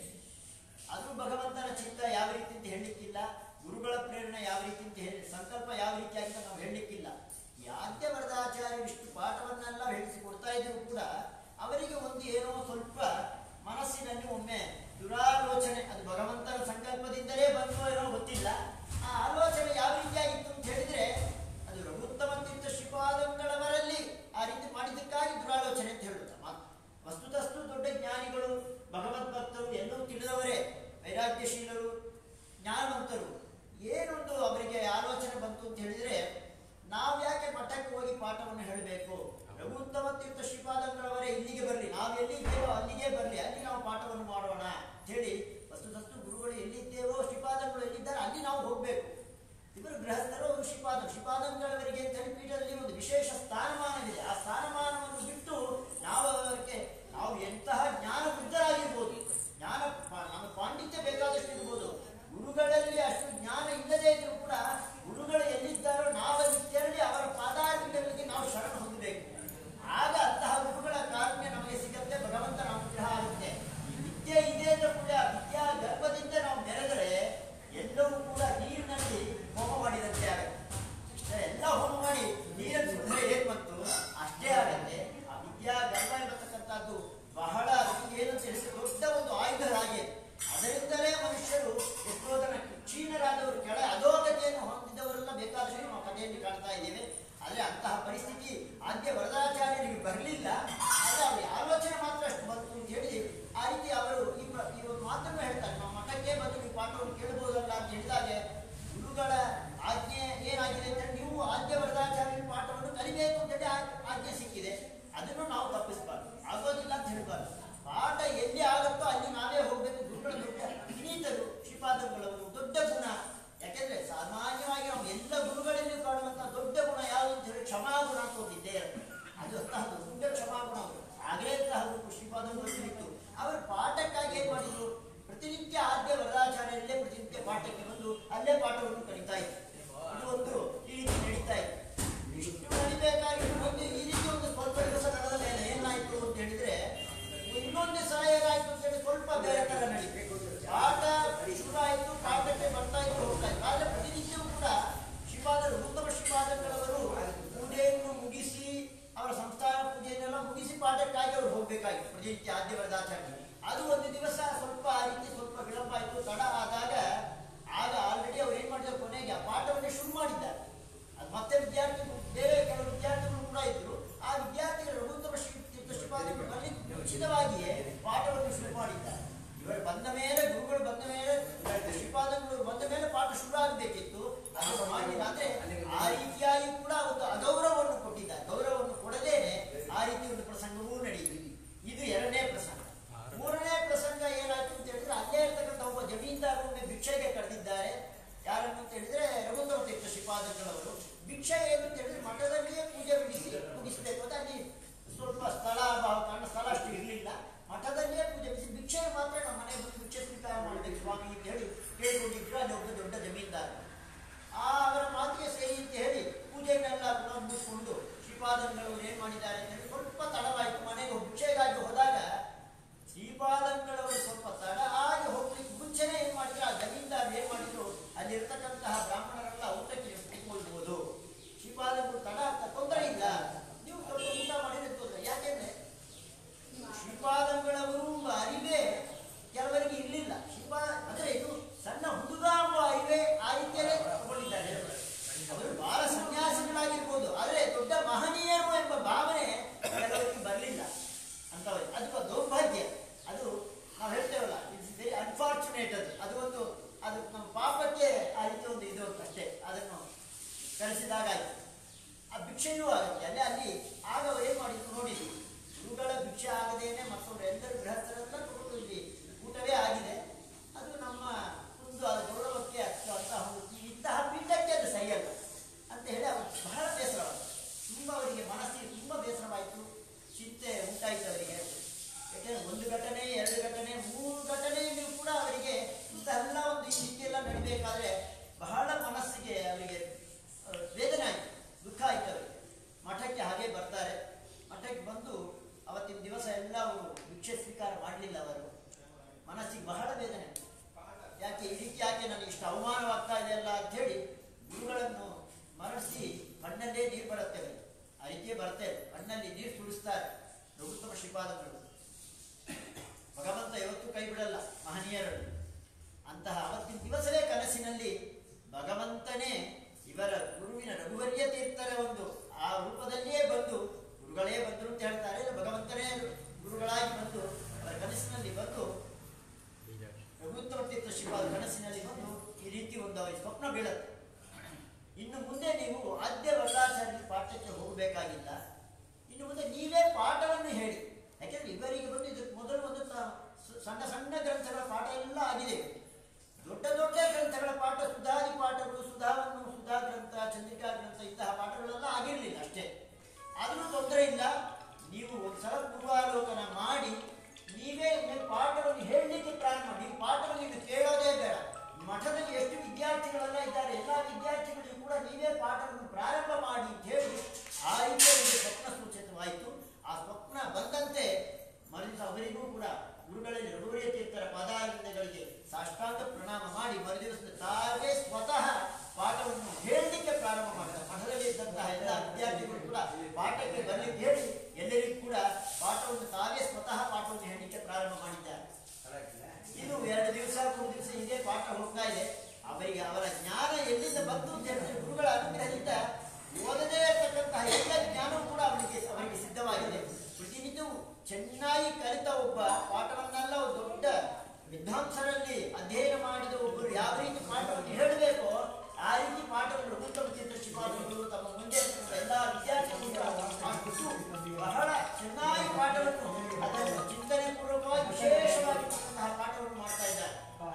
ಅದು ಭಗವಂತನ ಚಿತ್ತ ಯಾವ ರೀತಿ ಅಂತ ಹೇಳಲಿಕ್ಕಿಲ್ಲ ಗುರುಗಳ ಪ್ರೇರಣೆ ಯಾವ ರೀತಿ ಅಂತ ಹೇಳಿ ಸಂಕಲ್ಪ ಯಾವ ರೀತಿಯಾಗಿ ಅಂತ ನಾವು ಹೇಳಲಿಕ್ಕಿಲ್ಲ ಈ ಆದ್ಯ ವರದಾಚಾರ್ಯ ಇಷ್ಟು ಪಾಠವನ್ನೆಲ್ಲ ಹೇಳಿಸಿಕೊಡ್ತಾ ಇದ್ರು ಕೂಡ ಅವರಿಗೆ ಒಂದು ಏನೋ ಸ್ವಲ್ಪ ಮನಸ್ಸಿನಲ್ಲಿ ಒಮ್ಮೆ ದುರಾಲೋಚನೆ ಅದು ಭಗವಂತನ ಸಂಕಲ್ಪದಿಂದಲೇ ಬಂದೋ ಏನೋ ಗೊತ್ತಿಲ್ಲ ಆ ಆಲೋಚನೆ ಯಾವ ರೀತಿಯಾಗಿತ್ತು ಅಂತ ಹೇಳಿದ್ರೆ ಅದು ರಘುತ್ತಮ ತೀರ್ಥ ಶ್ರೀಪಾದಂಗಳವರಲ್ಲಿ ಆ ರೀತಿ ಮಾಡಿದ್ದಕ್ಕಾಗಿ ದುರಾಲೋಚನೆ ಅಂತ ಹೇಳುತ್ತೆ ಮಾತು. ವಸ್ತುತಸ್ತು ದೊಡ್ಡ ಜ್ಞಾನಿಗಳು ಭಗವದ್ಭಕ್ತರು ಎಲ್ಲವೂ ತಿಳಿದವರೇ ವೈರಾಗ್ಯಶೀಲರು ಜ್ಞಾನವಂತರು ಏನೊಂದು ಅವರಿಗೆ ಆಲೋಚನೆ ಬಂತು ಅಂತ ಹೇಳಿದ್ರೆ ನಾವು ಯಾಕೆ ಮಠಕ್ಕೆ ಹೋಗಿ ಪಾಠವನ್ನು ಹೇಳಬೇಕು ರಘುತ್ತಮ ತೀರ್ಥ ಶ್ರೀಪಾದಂಗಳವರೇ ಇಲ್ಲಿಗೆ ಬರಲಿ ನಾವು ಎಲ್ಲಿದ್ದೇವೋ ಅಲ್ಲಿಗೆ ಬರಲಿ ಅಲ್ಲಿ ನಾವು ಪಾಠವನ್ನು ಮಾಡೋಣ ಅಂತ ಹೇಳಿ ವಸ್ತುತಸ್ತು ಗುರುಗಳು ಎಲ್ಲಿದ್ದೇವೋ ಶ್ರೀಪಾದಂಗಳು ಎಲ್ಲಿದ್ದಾರೆ ಅಲ್ಲಿ ನಾವು ಹೋಗ್ಬೇಕು ಇವರು ಗೃಹಸ್ಥರು ಅವರು ಶ್ರೀಪಾದ ಶ್ರೀಪಾದಂಗಳವರಿಗೆ ಅಂತ ಹೇಳಿ ಪೀಠದಲ್ಲಿ ಒಂದು ವಿಶೇಷ ಸ್ಥಾನಮಾನವಿದೆ ಆ ಸ್ಥಾನಮಾನವನ್ನು ಬಿಟ್ಟು ನಾವು ಅವರಿಗೆ ನಾವು ಎಂತಹ ಜ್ಞಾನ ವೃದ್ಧರಾಗಿರ್ಬೋದು ಜ್ಞಾನ ಪಾ- ನಮ್ಮ ಪಾಂಡಿತ್ಯ ಬೇಕಾದಷ್ಟು ಇರ್ಬೋದು ಗುರುಗಳಲ್ಲಿ ಅಷ್ಟು ಜ್ಞಾನ ಇಲ್ಲದೇ ಇದ್ರೂ ಕೂಡ ಗುರುಗಳು ಎಲ್ಲಿದ್ದಾರೋ ನಾವಲ್ಲಿ ತೆರಳಿ ಅವರ ಪಾದಾರ್ಪಿಗಳಿಗೆ ನಾವು ಶರಣ ಹೊಂದಬೇಕು ಆಗ ಅಂತಹ ಗುರುಗಳ ಕಾರುಣ್ಯ ನಮಗೆ ಸಿಗತ್ತೆ ಭಗವಂತನ ಅನುಗ್ರಹ ಆಗುತ್ತೆ ಈ ವಿದ್ಯೆ ಇದೆ ಅಂತ ಕೂಡ ಆ ವಿದ್ಯಾ ಗರ್ಭದಿಂದ ನಾವು ಬೆರೆದರೆ ಎಲ್ಲವೂ ಕೂಡ ನೀರಿನಲ್ಲಿ ಹೋಮ ಮಾಡಿದಂತೆ ಆಗುತ್ತೆ ಎಲ್ಲ ಹೋಮ ಮಾಡಿ ನೀರನ್ನು ಸುತ್ತಲೇ ಏನ್ ಬಂತು ಅಷ್ಟೇ ಆಗತ್ತೆ ಆ ವಿದ್ಯಾ ಗರ್ಭ ಎಂಬತಕ್ಕಂಥದ್ದು ಬಹಳ ಅದಕ್ಕೆ ಏನಂತ ಹೇಳಿದ್ರೆ ದೊಡ್ಡ ಒಂದು ಆಯುಧ ಹಾಗೆ ಅದರಿಂದಲೇ ಮನುಷ್ಯರು ಎಷ್ಟೋ ಜನ ಕ್ಷೀಣರಾದವರು ಕೆಳ ಅಧೋಗತಿಯನ್ನು ಹೊಂದಿದವರೆಲ್ಲ ಬೇಕಾದಷ್ಟು ನಾವು ಕಥೆಯಲ್ಲಿ ಕಾಣ್ತಾ ಇದ್ದೇವೆ ಆದ್ರೆ ಅಂತಹ ಪರಿಸ್ಥಿತಿ ಆದ್ಯ ವರದಾಚಾರ್ಯರಿಗೆ ಬರಲಿಲ್ಲ ಆದ್ರೆ ಅವರ ಆಲೋಚನೆ ಮಾತ್ರ ಅಷ್ಟು ಬಂತು ಅಂತ ಹೇಳಿ ಆ ರೀತಿ ಅವರು ಈ ಪ್ರ- ಈ ಒಂದು ಮಾತನ್ನು ಹೇಳ್ತಾರೆ ನಮ್ಮ ಮಠಕ್ಕೆ ಬಂದು ನೀವು ಪಾಠವನ್ನು ಕೇಳಬಹುದಲ್ಲ ಅಂತ ಹೇಳಿದಾಗ ಗುರುಗಳ ಆಜ್ಞೆ ಏನಾಗಿದೆ ಅಂದ್ರೆ ನೀವು ಆದ್ಯ ವರದಾಚಾರ್ಯರ ಪಾಠವನ್ನು ಕಲಿಬೇಕು ಅಂತೇಳಿ ಆ- ಆಜ್ಞೆ ಸಿಕ್ಕಿದೆ ಅದನ್ನು ನಾವು ತಪ್ಪಿಸಬಾರ್ದು ಆಗೋದಿಲ್ಲ ಅಂತ ಹೇಳಬಾರ್ದು ಪಾಠ ಎಲ್ಲಿ ಆಗುತ್ತೋ ಅಲ್ಲಿ ನಾವೇ ಹೋಗ್ಬೇಕು ಗುರುಗಳ ದೊಡ್ಡ ವಿನೀತರು ಶ್ರೀಪಾದಂಗಳವರು ದೊಡ್ಡ ಗುಣ ಯಾಕೆಂದ್ರೆ ಸಾಮಾನ್ಯವಾಗಿ ನಾವು ಎಲ್ಲ ಗುರುಗಳಲ್ಲಿ ಕಾಣುವಂತಹ ದೊಡ್ಡ ಗುಣ ಯಾವುದು ಅಂತ ಹೇಳಿ ಕ್ಷಮಾಗುಣ ಅಂತ ಒಂದು ಇದ್ದೇ ಇರುತ್ತೆ ಅದು ಅಂತಹ ದೊಡ್ಡ ಕ್ಷಮಾಗುಣ ಅವರು ಆಗಲೇ ಅಂತಹ ಒಂದು ಶ್ರೀಪಾದಂಗಳು ಇತ್ತು ಅವರು ಪಾಠಕ್ಕಾಗಿ ಏನ್ ಮಾಡಿದ್ರು ಪ್ರತಿನಿತ್ಯ ಆದ್ಯ ವರದಾಚಾರ್ಯರಲ್ಲೇ ಪ್ರತಿನಿತ್ಯ ಪಾಠಕ್ಕೆ ಬಂದು ಅಲ್ಲೇ ಪಾಠವನ್ನು ಕಲಿತಾ ಇದ್ರು ಇದು ಒಂದು ಈ ರೀತಿ ನಡೀತಾ ಇತ್ತು ಇಷ್ಟು ನಡಿಬೇಕಾಗಿ ಒಂದು ಈ ರೀತಿ ಒಂದು ಸ್ವಲ್ಪ ದಿವಸ ನಡೆದ ಮೇಲೆ ಏನಾಯ್ತು ಅಂತ ಹೇಳಿದ್ರೆ ಇನ್ನೊಂದು ಸಲ ಏನಾಯ್ತು ಅಂತ ಹೇಳಿ ಸ್ವಲ್ಪ ಬೇರೆ ತರ ನಡೀಬೇಕು ಪಾಠ ಶುರು ಆಯ್ತು ಪಾಠಕ್ಕೆ ಬರ್ತಾ ಇತ್ತು ಹೋಗ್ತಾ ಇತ್ತು ಆದ್ರೆ ಪ್ರತಿನಿತ್ಯವೂ ಕೂಡ ಶ್ರೀಪಾದರು ಉತ್ತಮ ಶ್ರೀಪಾದಗಳವರು ಪೂಜೆಯನ್ನು ಮುಗಿಸಿ ಅವರ ಸಂಸ್ಥಾನ ಪೂಜೆಯನ್ನೆಲ್ಲ ಮುಗಿಸಿ ಪಾಠಕ್ಕಾಗಿ ಅವರು ಹೋಗ್ಬೇಕಾಗಿತ್ತು ಪ್ರತಿನಿತ್ಯ ಆದ್ಯ ವರದಾಚಾರ್ಯ ಅದು ಒಂದು ದಿವಸ ಸ್ವಲ್ಪ ಆ ರೀತಿ ಸ್ವಲ್ಪ ವಿಳಂಬ ಆಯ್ತು ತಡ ಆದಾಗ ಆಗ ಆಲ್ರೆಡಿ ಅವ್ರು ಏನ್ ಮಾಡಿದ್ರು ಕೊನೆಗೆ ಆ ಪಾಠವನ್ನೇ ಶುರು ಮಾಡಿದ್ದಾರೆ ಮತ್ತೆ ವಿದ್ಯಾರ್ಥಿಗಳು ಬೇರೆ ಕೆಲವು ವಿದ್ಯಾರ್ಥಿಗಳು ಕೂಡ ಇದ್ರು ಆ ವಿದ್ಯಾರ್ಥಿಗಳು ರಘುತ್ತಮ ಶ್ರೀ ತೀರ್ಥ ಶ್ರೀಪಾದಂಗಳು ಬರಲಿ ಮುಂಚಿತವಾಗಿಯೇ ಪಾಠವನ್ನು ಶುರು ಮಾಡಿದ್ದಾರೆ ಇವರು ಬಂದ ಮೇಲೆ ಗುರುಗಳು ಬಂದ ಮೇಲೆ ಶ್ರೀಪಾದಂಗಳು ಬಂದ ಮೇಲೆ ಪಾಠ ಶುರು ಆಗಬೇಕಿತ್ತು ಅದನ್ನು ಮಾಡಿಲ್ಲ ಅಂದ್ರೆ ಆ ರೀತಿಯಾಗಿ ಕೂಡ ಒಂದು ಅಗೌರವವನ್ನು ಕೊಟ್ಟಿದ್ದಾರೆ ಗೌರವವನ್ನು ಕೊಡದೇನೆ ಆ ರೀತಿ ಒಂದು ಪ್ರಸಂಗವೂ ನಡೆಯಿತು ಇದು ಎರಡನೇ ಪ್ರಸಂಗ ಮೂರನೇ ಪ್ರಸಂಗ ಏನಾಯ್ತು ಅಂತ ಹೇಳಿದ್ರೆ ಅಲ್ಲೇ ಇರ್ತಕ್ಕಂಥ ಒಬ್ಬ ಜಮೀನ್ದಾರರೊಮ್ಮೆ ಭಿಕ್ಷೆಗೆ ಕರೆದಿದ್ದಾರೆ ಯಾರನ್ನು ಅಂತ ಹೇಳಿದ್ರೆ ರಘುತ್ತಮ ತೀರ್ಥ ಶ್ರೀಪಾದಂಗಳವರು ಭಿಕ್ಷೆ ಏನು ಅಂತ ಹೇಳಿದ್ರೆ ಮಠದಲ್ಲಿಯೇ ಪೂಜೆ ಬಿಡಿಸಿ ಮುಗಿಸಬೇಕು ಅಂತ ಅಲ್ಲಿ ಸ್ವಲ್ಪ ಸ್ಥಳ ಅಭಾವ ಕಾರಣ ಸ್ಥಳ ಅಷ್ಟು ಇರಲಿಲ್ಲ ಮಠದಲ್ಲಿಯೇ ಪೂಜೆ ಬಿಡಿಸಿ ಭಿಕ್ಷೆಗೆ ಮಾತ್ರ ನಮ್ಮ ಮನೆ ಬಂದು ಭಿಕ್ಷೆ ಸ್ವೀಕಾರ ಮಾಡಬೇಕು ಸ್ವಾಮಿ ಅಂತ ಹೇಳಿ ಕೇಳಿಕೊಂಡಿದ್ರು ಅಲ್ಲಿ ಒಬ್ಬ ದೊಡ್ಡ ಜಮೀನ್ದಾರ ಆ ಅವರ ಮಾತಿಗೆ ಸರಿ ಅಂತ ಹೇಳಿ ಪೂಜೆಯನ್ನೆಲ್ಲ ಕೂಡ ಮುಗಿಸ್ಕೊಂಡು ಶ್ರೀಪಾದಂಗಳವರು ಏನ್ ಮಾಡಿದ್ದಾರೆ ಅಂತ ಹೇಳಿ ಸ್ವಲ್ಪ ತಡವಾಯಿತು ಮನೆಗೆ ಭಿಕ್ಷೆಗಾಗಿ ಹೋದಾಗ ಶ್ರೀಪಾದಂಗಳವರು ಸ್ವಲ್ಪ ತಡ ಆಗಿ ಹೋಗ್ಲಿಕ್ಕೆ ಮುಂಚೆನೆ ಏನ್ ಮಾಡಿದ್ರು ಆ ಜಮೀನ್ದಾರ ಏನ್ ಮಾಡಿದ್ರು ಅಲ್ಲಿರ್ತಕ್ಕಂತಹ ಬ್ರಾಹ್ಮಣರೆಲ್ಲ ಊಟಕ್ಕೆ ಕೂತ್ಕೊಳ್ಬಹುದು ಶ್ರೀಪಾದಂಗಳು ತಡ ಆಗ್ತಾ ತೊಂದರೆ ಇಲ್ಲ ನೀವು ಸ್ವಲ್ಪ ಊಟ ಮಾಡಿದ್ರೆ ತೊಂದರೆ ಯಾಕೆಂದ್ರೆ ಶ್ರೀಪಾದಂಗಳವರು ಎಂಬ ಅರಿವೇ ಕೆಲವರಿಗೆ ಇರಲಿಲ್ಲ ಶ್ರೀಪಾದ ಅಂದ್ರೆ ಇದು ಸಣ್ಣ ಹುಡುಗ ಎಂಬ ಅರಿವೇ ಆ ರೀತಿಯಲ್ಲೇ ತಗೊಂಡಿದ್ದಾರೆ ಅವರು ಬಹಳ ಸನ್ಯಾಸಿಗಳಾಗಿರ್ಬೋದು ಆದರೆ ದೊಡ್ಡ ಮಹನೀಯರು ಎಂಬ ಭಾವನೆ ಕೆಲವರಿಗೆ ಬರಲಿಲ್ಲ ಅಂತವರಿಗೆ ಅದು ದೌರ್ಭಾಗ್ಯ ಅದು ನಾವು ಹೇಳ್ತೇವಲ್ಲ ಇಟ್ಸ್ ವೆರಿ ಅನ್ಫಾರ್ಚುನೇಟ್ ಅದು ಅದು ಒಂದು ಅದು ನಮ್ಮ ಪಾಪಕ್ಕೆ ಆ ರೀತಿ ಒಂದು ಇದು ಅಂತ ಅಷ್ಟೇ ಅದನ್ನು ಕಲಿಸಿದಾಗ ಆಯ್ತು ಆ ಭಿಕ್ಷೆಯೂ ಆಗುತ್ತೆ ಅಲ್ಲೇ ಅಲ್ಲಿ ಆಗ ಅವ್ರು ಏನ್ ಮಾಡಿದ್ರು ನೋಡಿದ್ವಿ ಇವುಗಳ ಭಿಕ್ಷೆ ಆಗದೇನೆ ಮತ್ತೊಂದು ಎಲ್ಲರೂ ಗೃಹಸ್ಥರೆಲ್ಲ ತಗೊಂಡು ಇಲ್ಲಿ ಊಟವೇ ಆಗಿದೆ ಅದು ನಮ್ಮ ಒಂದು ಅದು ಗೌರವಕ್ಕೆ ಅಷ್ಟು ಅಂತ ಒಂದು ಈ ಇಂತಹ ಪೀಠಕ್ಕೆ ಅದು ಸರಿಯಲ್ಲ ಅಂತ ಹೇಳಿ ಅವರು ಬಹಳ ಬೇಸರವಾಯಿತು ತುಂಬ ಅವರಿಗೆ ಮನಸ್ಸಿಗೆ ತುಂಬ ಬೇಸರವಾಯಿತು ಚಿಂತೆ ಉಂಟಾಯಿತು ಅವರಿಗೆ ಯಾಕೆಂದ್ರೆ ಒಂದು ಘಟನೆ ಎರಡು ಘಟನೆ ಮೂರು ಘಟನೆಯಲ್ಲಿಯೂ ಕೂಡ ಅವರಿಗೆ ಇಂಥೆಲ್ಲ ಒಂದು ಈ ರೀತಿಯೆಲ್ಲ ನಡಿಬೇಕಾದ್ರೆ ಬಹಳ ಮನಸ್ಸಿಗೆ ಅವರಿಗೆ ಆ, ವೇದನೆ ಆಯಿತು ದುಃಖ ಆಯ್ತು ಅವರಿಗೆ ಮಠಕ್ಕೆ ಹಾಗೆ ಬರ್ತಾರೆ ಮಠಕ್ಕೆ ಬಂದು ಅವತ್ತಿನ ದಿವಸ ಎಲ್ಲ ಅವರು ಭಿಕ್ಷೆ ಸ್ವೀಕಾರ ಮಾಡಲಿಲ್ಲ ಅವರು ಮನಸ್ಸಿಗೆ ಬಹಳ ವೇದನೆ ಆಯ್ತು. ಯಾಕೆ ಈ ರೀತಿ ಯಾಕೆ ನನಗೆ ಇಷ್ಟು ಅವಮಾನವಾಗ್ತಾ ಇದೆ ಅಲ್ಲ ಅಂತ ಹೇಳಿ ಗುರುಗಳನ್ನು ಮರಳಿಸಿ ಮಣ್ಣಲ್ಲೇ ನೀರು ಬರುತ್ತೆ ಅವರಿಗೆ ಆ ರೀತಿಯೇ ಬರ್ತೇವೆ ಮಣ್ಣಲ್ಲಿ ನೀರು ಸುಡಿಸ್ತಾರೆ ರಘುತ್ತಮ ಶ್ರೀಪಾದಗಳು ಭಗವಂತ ಯಾವತ್ತೂ ಕೈ ಬಿಡಲ್ಲ ಮಹನೀಯರನ್ನು ಅಂತಹ ಅವತ್ತಿನ ದಿವಸವೇ ಕನಸಿನಲ್ಲಿ ಭಗವಂತನೇ ಇವರ ಗುರುವಿನ ರಘುವರ್ಯ ತೀರ್ಥರ ಒಂದು ಆ ರೂಪದಲ್ಲಿಯೇ ಬಂದು ಗುರುಗಳೇ ಬಂದರು ಅಂತ ಹೇಳ್ತಾರೆ ಇಲ್ಲ ಭಗವಂತನೇ ಗುರುಗಳಾಗಿ ಬಂದು ಅವರ ಕನಸಿನಲ್ಲಿ ಬಂದು ರಘುತ್ತಮ ತೀರ್ಥ ಶ್ರೀಪಾದ ಕನಸಿನಲ್ಲಿ ಬಂದು ಈ ರೀತಿ ಒಂದು ಅವರಿಗೆ ಸ್ವಪ್ನ ಬೀಳುತ್ತೆ ಇನ್ನು ಮುಂದೆ ನೀವು ಆದ್ಯ ವರದಾಚಾರ್ಯ ಪಾಠಕ್ಕೆ ಹೋಗಬೇಕಾಗಿಲ್ಲ ಇನ್ನು ಮುಂದೆ ನೀವೇ ಪಾಠವನ್ನು ಹೇಳಿ ಯಾಕೆಂದ್ರೆ ಇವರಿಗೆ ಬಂದು ಇದಕ್ಕೆ ಮೊದಲು ಒಂದು ಸ- ಸ- ಸಣ್ಣ ಸಣ್ಣ ಗ್ರಂಥಗಳ ಪಾಠ ಎಲ್ಲ ಆಗಿದೆ ದೊಡ್ಡ ದೊಡ್ಡ ಗ್ರಂಥಗಳ ಪಾಠ ಸುಧಾದಿ ಪಾಠಗಳು ಸುಧಾವನ್ನು ಸುಧಾ ಗ್ರಂಥ ಚಂದ್ರಿಕಾ ಗ್ರಂಥ ಇಂತಹ ಪಾಠಗಳೆಲ್ಲ ಆಗಿರಲಿಲ್ಲ ಅಷ್ಟೇ ಆದರೂ ತೊಂದರೆ ಇಲ್ಲ ನೀವು ಒಂದ್ಸಲ ಪೂರ್ವಾಲೋಕನ ಮಾಡಿ ನೀವೇ ಒಮ್ಮೆ ಪಾಠವನ್ನು ಹೇಳಲಿಕ್ಕೆ ಪ್ರಾರಂಭ ಮಾಡಿ ನೀವು ಪಾಠವನ್ನು ಇದು ಕೇಳೋದೇ ಬೇಡ ಮಠದಲ್ಲಿ ಎಷ್ಟು ವಿದ್ಯಾರ್ಥಿಗಳೆಲ್ಲ ಇದ್ದಾರೆ ಎಲ್ಲ ವಿದ್ಯಾರ್ಥಿಗಳಿಗೂ ಕೂಡ ನೀವೇ ಪಾಠವನ್ನು ಪ್ರಾರಂಭ ಮಾಡಿ ಅಂತ ಹೇಳಿ ಆ ರೀತಿಯ ಒಂದು ಸ್ವಪ್ನ ಸೂಚಿತವಾಯಿತು ಆ ಸ್ವಪ್ನ ಬಂದಂತೆ ಮರುದಿವಸ ಅವರಿಗೂ ಕೂಡ ಗುರುಗಳಲ್ಲಿ ರಘುವರಿಯ ತೀರ್ಥರ ಪದಾರ್ಥಗಳಿಗೆ ಸಾಷ್ಟಾಂಗ ಪ್ರಣಾಮ ಮಾಡಿ ಮರುದಿವಸದ ತಾವೇ ಸ್ವತಃ ಪಾಠವನ್ನು ಹೇಳಲಿಕ್ಕೆ ಪ್ರಾರಂಭ ಮಾಡಿದ ಮಠದಲ್ಲಿ ಇದ್ದಂತಹ ಎಲ್ಲ ವಿದ್ಯಾರ್ಥಿಗಳು ಕೂಡ ಪಾಠಕ್ಕೆ ಬರಲಿಕ್ಕೆ ಹೇಳಿ ಎಲ್ಲರಿಗೂ ಕೂಡ ಪಾಠವನ್ನು ತಾವೇ ಸ್ವತಃ ಪಾಠವನ್ನು ಹೇಳಲಿಕ್ಕೆ ಪ್ರಾರಂಭ ಮಾಡಿದ್ದಾರೆ ಇದು ಎರಡು ದಿವಸ ಮೂರು ದಿವಸ ಹೀಗೆ ಪಾಠ ಹೋಗ್ತಾ ಇದೆ ಅವರಿಗೆ ಅವರ ಜ್ಞಾನ ಎಲ್ಲಿಂದ ಬಂತು ಅಂತ ಹೇಳಿದ್ರೆ ಗುರುಗಳ ಅನುಗ್ರಹದಿಂದ ಓದದೇ ಇರತಕ್ಕಂತಹ ಎಲ್ಲ ಜ್ಞಾನವೂ ಕೂಡ ಅವರಿಗೆ ಅವರಿಗೆ ಸಿದ್ಧವಾಗಿದೆ ಪ್ರತಿನಿತ್ಯವೂ ಚೆನ್ನಾಗಿ ಕಲಿತ ಒಬ್ಬ ಪಾಠವನ್ನೆಲ್ಲ ಒಂದು ದೊಡ್ಡ ವಿದ್ವಾಂಸರಲ್ಲಿ ಅಧ್ಯಯನ ಮಾಡಿದ ಒಬ್ಬರು ಯಾವ ರೀತಿ ಪಾಠವನ್ನು ಹೇಳಬೇಕೋ ಆ ರೀತಿ ಪಾಠವನ್ನು ಉತ್ತಮ ತೀರ್ಥ ಶ್ರೀಪಾದಗಳು ತಮ್ಮ ಮುಂದೆ ಇರ್ತಕ್ಕಂಥ ಎಲ್ಲ ವಿದ್ಯಾರ್ಥಿಗಳು ಕೂಡ ಮಾಡಿಬಿಟ್ಟು ಬಹಳ ಚೆನ್ನಾಗಿ ಪಾಠವನ್ನು ಅದನ್ನು ಚಿಂತನೆ ಪೂರ್ವಕವಾಗಿ ವಿಶೇಷವಾಗಿರ್ತಕ್ಕಂತಹ ಪಾಠವನ್ನು ಮಾಡ್ತಾ ಇದ್ದಾರೆ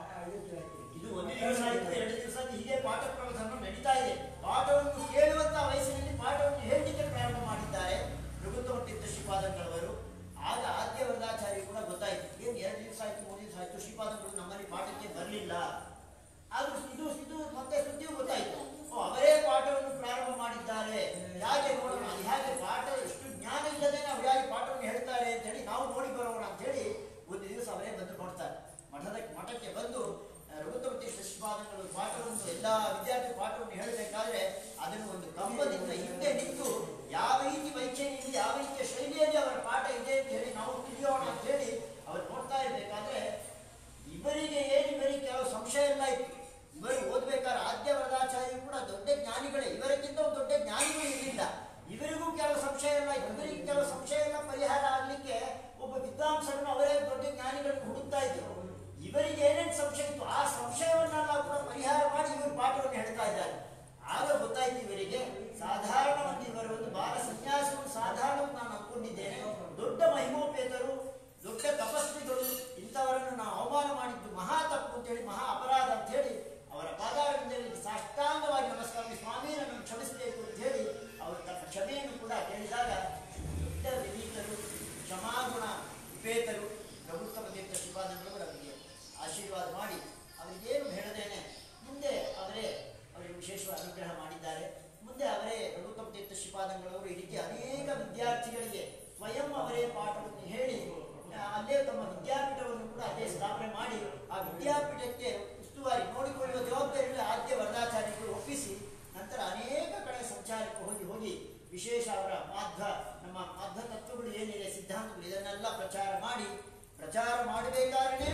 ಇದು ಒಂದು ದಿವಸ ಆಯ್ತು ಎರಡು ದಿವಸ ಆಯ್ತು ಹೀಗೆ ಪಾಠ ಪ್ರವಚನ ನಡೀತಾ ಇದೆ ಪಾಠವನ್ನು ಕೇಳುವಂತಹ ವಯಸ್ಸಿನಲ್ಲಿ ಪಾಠವನ್ನು ಹೇಳಲಿಕ್ಕೆ ಪ್ರಾರಂಭ ಮಾಡಿದ್ದಾರೆ ರಘುತ್ತಮ ತೀರ್ಥ ಶ್ರೀಪಾದಂಗಳವರು ಆಗ ಆದ್ಯ ವರದಾಚಾರ್ಯ ಕೂಡ ಗೊತ್ತಾಯ್ತು ಏನ್ ಎರಡು ದಿವಸ ಆಯ್ತು ಮೂರು ದಿವಸ ಆಯ್ತು ಶ್ರೀಪಾದಂಗಳು ನಮ್ಮಲ್ಲಿ ಪಾಠಕ್ಕೆ ಬರಲಿಲ್ಲ ಆದ್ರೂ ಇದು ಇದು ಮತ್ತೆ ಸುದ್ದಿಯೂ ಗೊತ್ತಾಯ್ತು ಓ ಅವರೇ ಪಾಠವನ್ನು ಪ್ರಾರಂಭ ಮಾಡಿದ್ದಾರೆ ಯಾಕೆ ನೋಡೋಣ ಅದು ಹೇಗೆ ಪಾಠ ಎಷ್ಟು ಜ್ಞಾನ ಇಲ್ಲದೆ ನಾವು ಹೇಗೆ ಪಾಠವನ್ನು ಹೇಳ್ತಾರೆ ಅಂತ ಹೇಳಿ ನಾವು ನೋಡಿ ಬರೋಣ ಅಂತ ಹೇಳಿ ಒಂದು ದಿವಸ ಅವರೇ ಬಂದು ನೋಡ್ತಾರೆ ಮಠದ ಮಠಕ್ಕೆ ಬಂದು ಆ, ರಘುತ್ತಮ ತೀರ್ಥ ಶ್ರೀಪಾದಗಳು ಪಾಠವನ್ನು ಎಲ್ಲ ವಿದ್ಯಾರ್ಥಿ ಪಾಠವನ್ನು ಹೇಳಬೇಕಾದ್ರೆ ಅದನ್ನು ಒಂದು ಕಂಬದಿಂದ ಹಿಂದೆ ನಿಂತು ಯಾವ ರೀತಿ ವೈಖರಿಯಲ್ಲಿ ಯಾವ ರೀತಿಯ ಶೈಲಿಯಲ್ಲಿ ಅವರ ಪಾಠ ಇದೆ ಅಂತ ಹೇಳಿ ನಾವು ತಿಳಿಯೋಣ ಅಂತ ಹೇಳಿ ಅವರು ನೋಡ್ತಾ ಇರ್ಬೇಕಾದ್ರೆ ಇವರಿಗೆ ಏನು ಇವರಿಗೆ ಕೆಲವು ಸಂಶಯ ಎಲ್ಲ ಇತ್ತು ಇವರು ಓದ್ಬೇಕಾದ್ರೆ ಆದ್ಯ ವರದಾಚಾರ್ಯರು ಕೂಡ ದೊಡ್ಡ ಜ್ಞಾನಿಗಳೇ ಇವರಿಗಿಂತ ಒಂದು ದೊಡ್ಡ ಜ್ಞಾನಿಗಳು ಇರಲಿಲ್ಲ ಇವರಿಗೂ ಕೆಲವು ಸಂಶಯ ಇಲ್ಲ ಇವರಿಗೆ ಕೆಲವು ಸಂಶಯ ಎಲ್ಲ ಪರಿಹಾರ ಆಗ್ಲಿಕ್ಕೆ ಒಬ್ಬ ವಿದ್ವಾಂಸರನ್ನು ಅವರೇ ದೊಡ್ಡ ಜ್ಞಾನಿಗಳನ್ನು ಹುಡುಕ್ತಾ ಇದ್ರು ಇವರಿಗೆ ಏನೇನು ಸಂಶಯ ಇತ್ತು ಆ ಸಂಶಯವನ್ನೆಲ್ಲ ಕೂಡ ಪರಿಹಾರ ಮಾಡಿ ಇವರು ಪಾಠವನ್ನು ಹೇಳ್ತಾ ಇದ್ದಾರೆ ಆಗ ಗೊತ್ತಾಯ್ತು ಇವರಿಗೆ ಸಾಧಾರಣವಾಗಿ ಇವರ ಒಂದು ಬಾಲ ಸನ್ಯಾಸವು ಸಾಧಾರಣ ನಾನು ಅಂದ್ಕೊಂಡಿದ್ದೇನೆ ದೊಡ್ಡ ಮಹಿಮೋಪೇತರು ದೊಡ್ಡ ತಪಸ್ವಿಗಳು ಇಂಥವರನ್ನು ನಾವು ಅವಮಾನ ಮಾಡಿದ್ದು ಮಹಾ ತಪ್ಪು ಅಂತೇಳಿ ಮಹಾ ಅಪರಾಧ ಅಂತ ಹೇಳಿ ಅವರ ಪಾದಾರವಿಂದರಿಗೆ ಸಾಷ್ಟಾಂಗವಾಗಿ ನಮಸ್ಕಾರ ಸ್ವಾಮಿ ನನ್ನನ್ನು ಕ್ಷಮಿಸಬೇಕು ಅಂತ ಹೇಳಿ ಅವರು ತಮ್ಮ ಕ್ಷಮೆಯನ್ನು ಕೂಡ ಕೇಳಿದಾಗ ದೊಡ್ಡ ವಿನೀತರು ಕ್ಷಮಾಗುಣ ಉಪೇತರು ಪ್ರಭುತ್ವ ತೀರ್ಥ ಶ್ರೀಪಾದಂಗಳವರು ಅವರಿಗೆ ಆಶೀರ್ವಾದ ಮಾಡಿ ಅವರಿಗೇನು ಹೇಳದೇನೆ ಮುಂದೆ ಅವರೇ ಅವರಿಗೆ ವಿಶೇಷವಾದ ಅನುಗ್ರಹ ಮಾಡಿದ್ದಾರೆ ಮುಂದೆ ಅವರೇ ಪ್ರಭುತ್ವ ತೀರ್ಥ ಶ್ರೀಪಾದಂಗಳವರು ಈ ರೀತಿ ಅನೇಕ ವಿದ್ಯಾರ್ಥಿಗಳಿಗೆ ಸ್ವಯಂ ಅವರೇ ಪಾಠವನ್ನು ಹೇಳಿ ಆ, ಅಲ್ಲೇ ತಮ್ಮ ವಿದ್ಯಾಪೀಠವನ್ನು ಕೂಡ ಅಲ್ಲೇ ಸ್ಥಾಪನೆ ಮಾಡಿ ಆ ವಿದ್ಯಾಪೀಠಕ್ಕೆ ಉಸ್ತುವಾರಿ ನೋಡಿಕೊಳ್ಳುವ ಜವಾಬ್ದಾರಿ ಆದ್ಯ ವರದಾಚಾರ್ಯರು ಒಪ್ಪಿಸಿ ನಂತರ ಅನೇಕ ಕಡೆ ಸಂಚಾರಕ್ಕೆ ಹೋಗಿ ಹೋಗಿ ವಿಶೇಷ ಅವರ ಮಾಧ್ವ ನಮ್ಮ ಮಾಧ್ವ ತತ್ವಗಳು ಏನಿದೆ ಸಿದ್ಧಾಂತಗಳು ಇದನ್ನೆಲ್ಲ ಪ್ರಚಾರ ಮಾಡಿ ಪ್ರಚಾರ ಮಾಡಬೇಕಾದ್ರೆ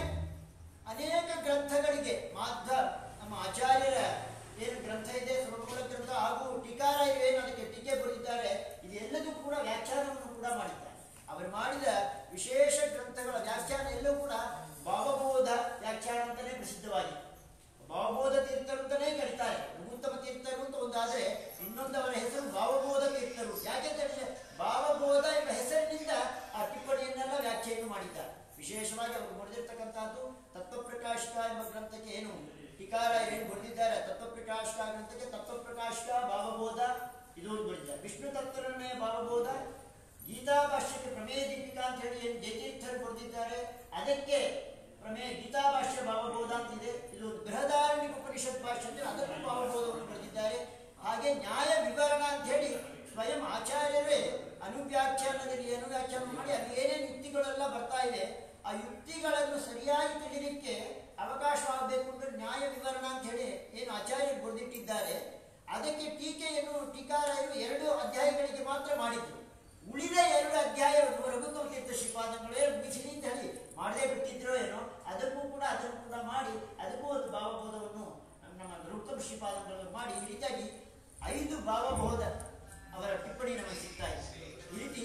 ಅನೇಕ ಗ್ರಂಥಗಳಿಗೆ ಮಾಧ್ವ ನಮ್ಮ ಆಚಾರ್ಯರ ಏನು ಗ್ರಂಥ ಇದೆ ಸರ್ವಮೂಲ ಗ್ರಂಥ ಹಾಗೂ ಟೀಕಾರಾಯ ಏನು ಅದಕ್ಕೆ ಟೀಕೆ ಬರೆದಿದ್ದಾರೆ ಇದೆಲ್ಲದೂ ಕೂಡ ವ್ಯಾಖ್ಯಾನವನ್ನು ಕೂಡ ಮಾಡಿದ್ದಾರೆ ಅವರು ಮಾಡಿದ ವಿಶೇಷ ಗ್ರಂಥಗಳ ವ್ಯಾಖ್ಯಾನ ಎಲ್ಲವೂ ಕೂಡ ಭಾವಬೋಧ ವ್ಯಾಖ್ಯಾನ ಅಂತಾನೆ ಪ್ರಸಿದ್ಧವಾಗಿದೆ ಭಾವಬೋಧ ತೀರ್ಥರು ಅಂತಾನೆ ಕರೀತಾರೆ ಉತ್ತಮ ತೀರ್ಥರು ಅಂತ ಒಂದಾದ್ರೆ ಇನ್ನೊಂದು ಅವರ ಹೆಸರು ಭಾವಬೋಧ ತೀರ್ಥರು ಯಾಕೆ ಹೇಳಿದ್ರೆ ಭಾವಬೋಧ ಎಂಬ ಹೆಸರಿನಿಂದ ಆ ಟಿಪ್ಪಣಿಯನ್ನೆಲ್ಲ ವ್ಯಾಖ್ಯಾನ ಮಾಡಿದ್ದಾರೆ ವಿಶೇಷವಾಗಿ ಅವರು ಬರೆದಿರ್ತಕ್ಕಂಥದ್ದು ತತ್ವಪ್ರಕಾಶಕ ಎಂಬ ಗ್ರಂಥಕ್ಕೆ ಏನು ಟೀಕಾರ ಏನು ಬರೆದಿದ್ದಾರೆ ತತ್ವಪ್ರಕಾಶಕ ಗ್ರಂಥಕ್ಕೆ ತತ್ವಪ್ರಕಾಶಕ ಭಾವಬೋಧ ಇದು ಒಂದು ಬರೆದಿದ್ದಾರೆ ವಿಷ್ಣು ತತ್ವರನ್ನೇ ಭಾವಬೋಧ ಗೀತಾ ಭಾಷ್ಯಕ್ಕೆ ಪ್ರಮೇಯ ದೀಪಿಕಾ ಅಂತ ಹೇಳಿ ಏನು ಜಯತೀರ್ಥರು ಬರೆದಿದ್ದಾರೆ ಅದಕ್ಕೆ ಪ್ರಮೇಯ ಗೀತಾ ಭಾಷ್ಯ ಭಾವಬೋಧ ಅಂತಿದೆ ಇದು ಬೃಹದಾರಣ್ಯ ಉಪನಿಷತ್ ಭಾಷ್ಯ ಅಂದ್ರೆ ಅದಕ್ಕೂ ಭಾವಬೋಧವನ್ನು ಬರೆದಿದ್ದಾರೆ ಹಾಗೆ ನ್ಯಾಯ ವಿವರಣ ಅಂತ ಹೇಳಿ ಸ್ವಯಂ ಆಚಾರ್ಯರೇ ಅನುವ್ಯಾಖ್ಯಾನದಲ್ಲಿ ಅನುವ್ಯಾಖ್ಯಾನ ಮಾಡಿ ಅದು ಏನೇನು ಯುಕ್ತಿಗಳೆಲ್ಲ ಬರ್ತಾ ಇದೆ ಆ ಯುಕ್ತಿಗಳನ್ನು ಸರಿಯಾಗಿ ತಿಳಿಲಿಕ್ಕೆ ಅವಕಾಶವಾಗಬೇಕು ಅಂದ್ರೆ ನ್ಯಾಯ ವಿವರಣ ಅಂತ ಹೇಳಿ ಏನು ಆಚಾರ್ಯರು ಬರೆದಿಟ್ಟಿದ್ದಾರೆ ಅದಕ್ಕೆ ಟೀಕೆಯನ್ನು ಟೀಕಾರಾಯರು ಎರಡು ಅಧ್ಯಾಯಗಳಿಗೆ ಮಾತ್ರ ಮಾಡಿದ್ರು ಉಳಿದ ಎರಡು ಅಧ್ಯಾಯವನ್ನು ರಘುತ್ವ ತೀರ್ಥ ಶ್ರೀಪಾದಂಗಳೇ ಮುಗಿಸಿರಿ ಅಂತ ಹೇಳಿ ಮಾಡದೇ ಬಿಟ್ಟಿದ್ರೋ ಏನೋ ಅದಕ್ಕೂ ಕೂಡ ಅದನ್ನು ಕೂಡ ಮಾಡಿ ಅದಕ್ಕೂ ಒಂದು ಭಾವಬೋಧವನ್ನು ನಮ್ಮ ರಘುತ್ವ ಶ್ರೀಪಾದಂಗಳು ಮಾಡಿ ಈ ರೀತಿಯಾಗಿ ಐದು ಭಾವಬೋಧ ಅವರ ಟಿಪ್ಪಣಿ ನಮಗೆ ಸಿಗ್ತಾ ಇದೆ ಈ ರೀತಿ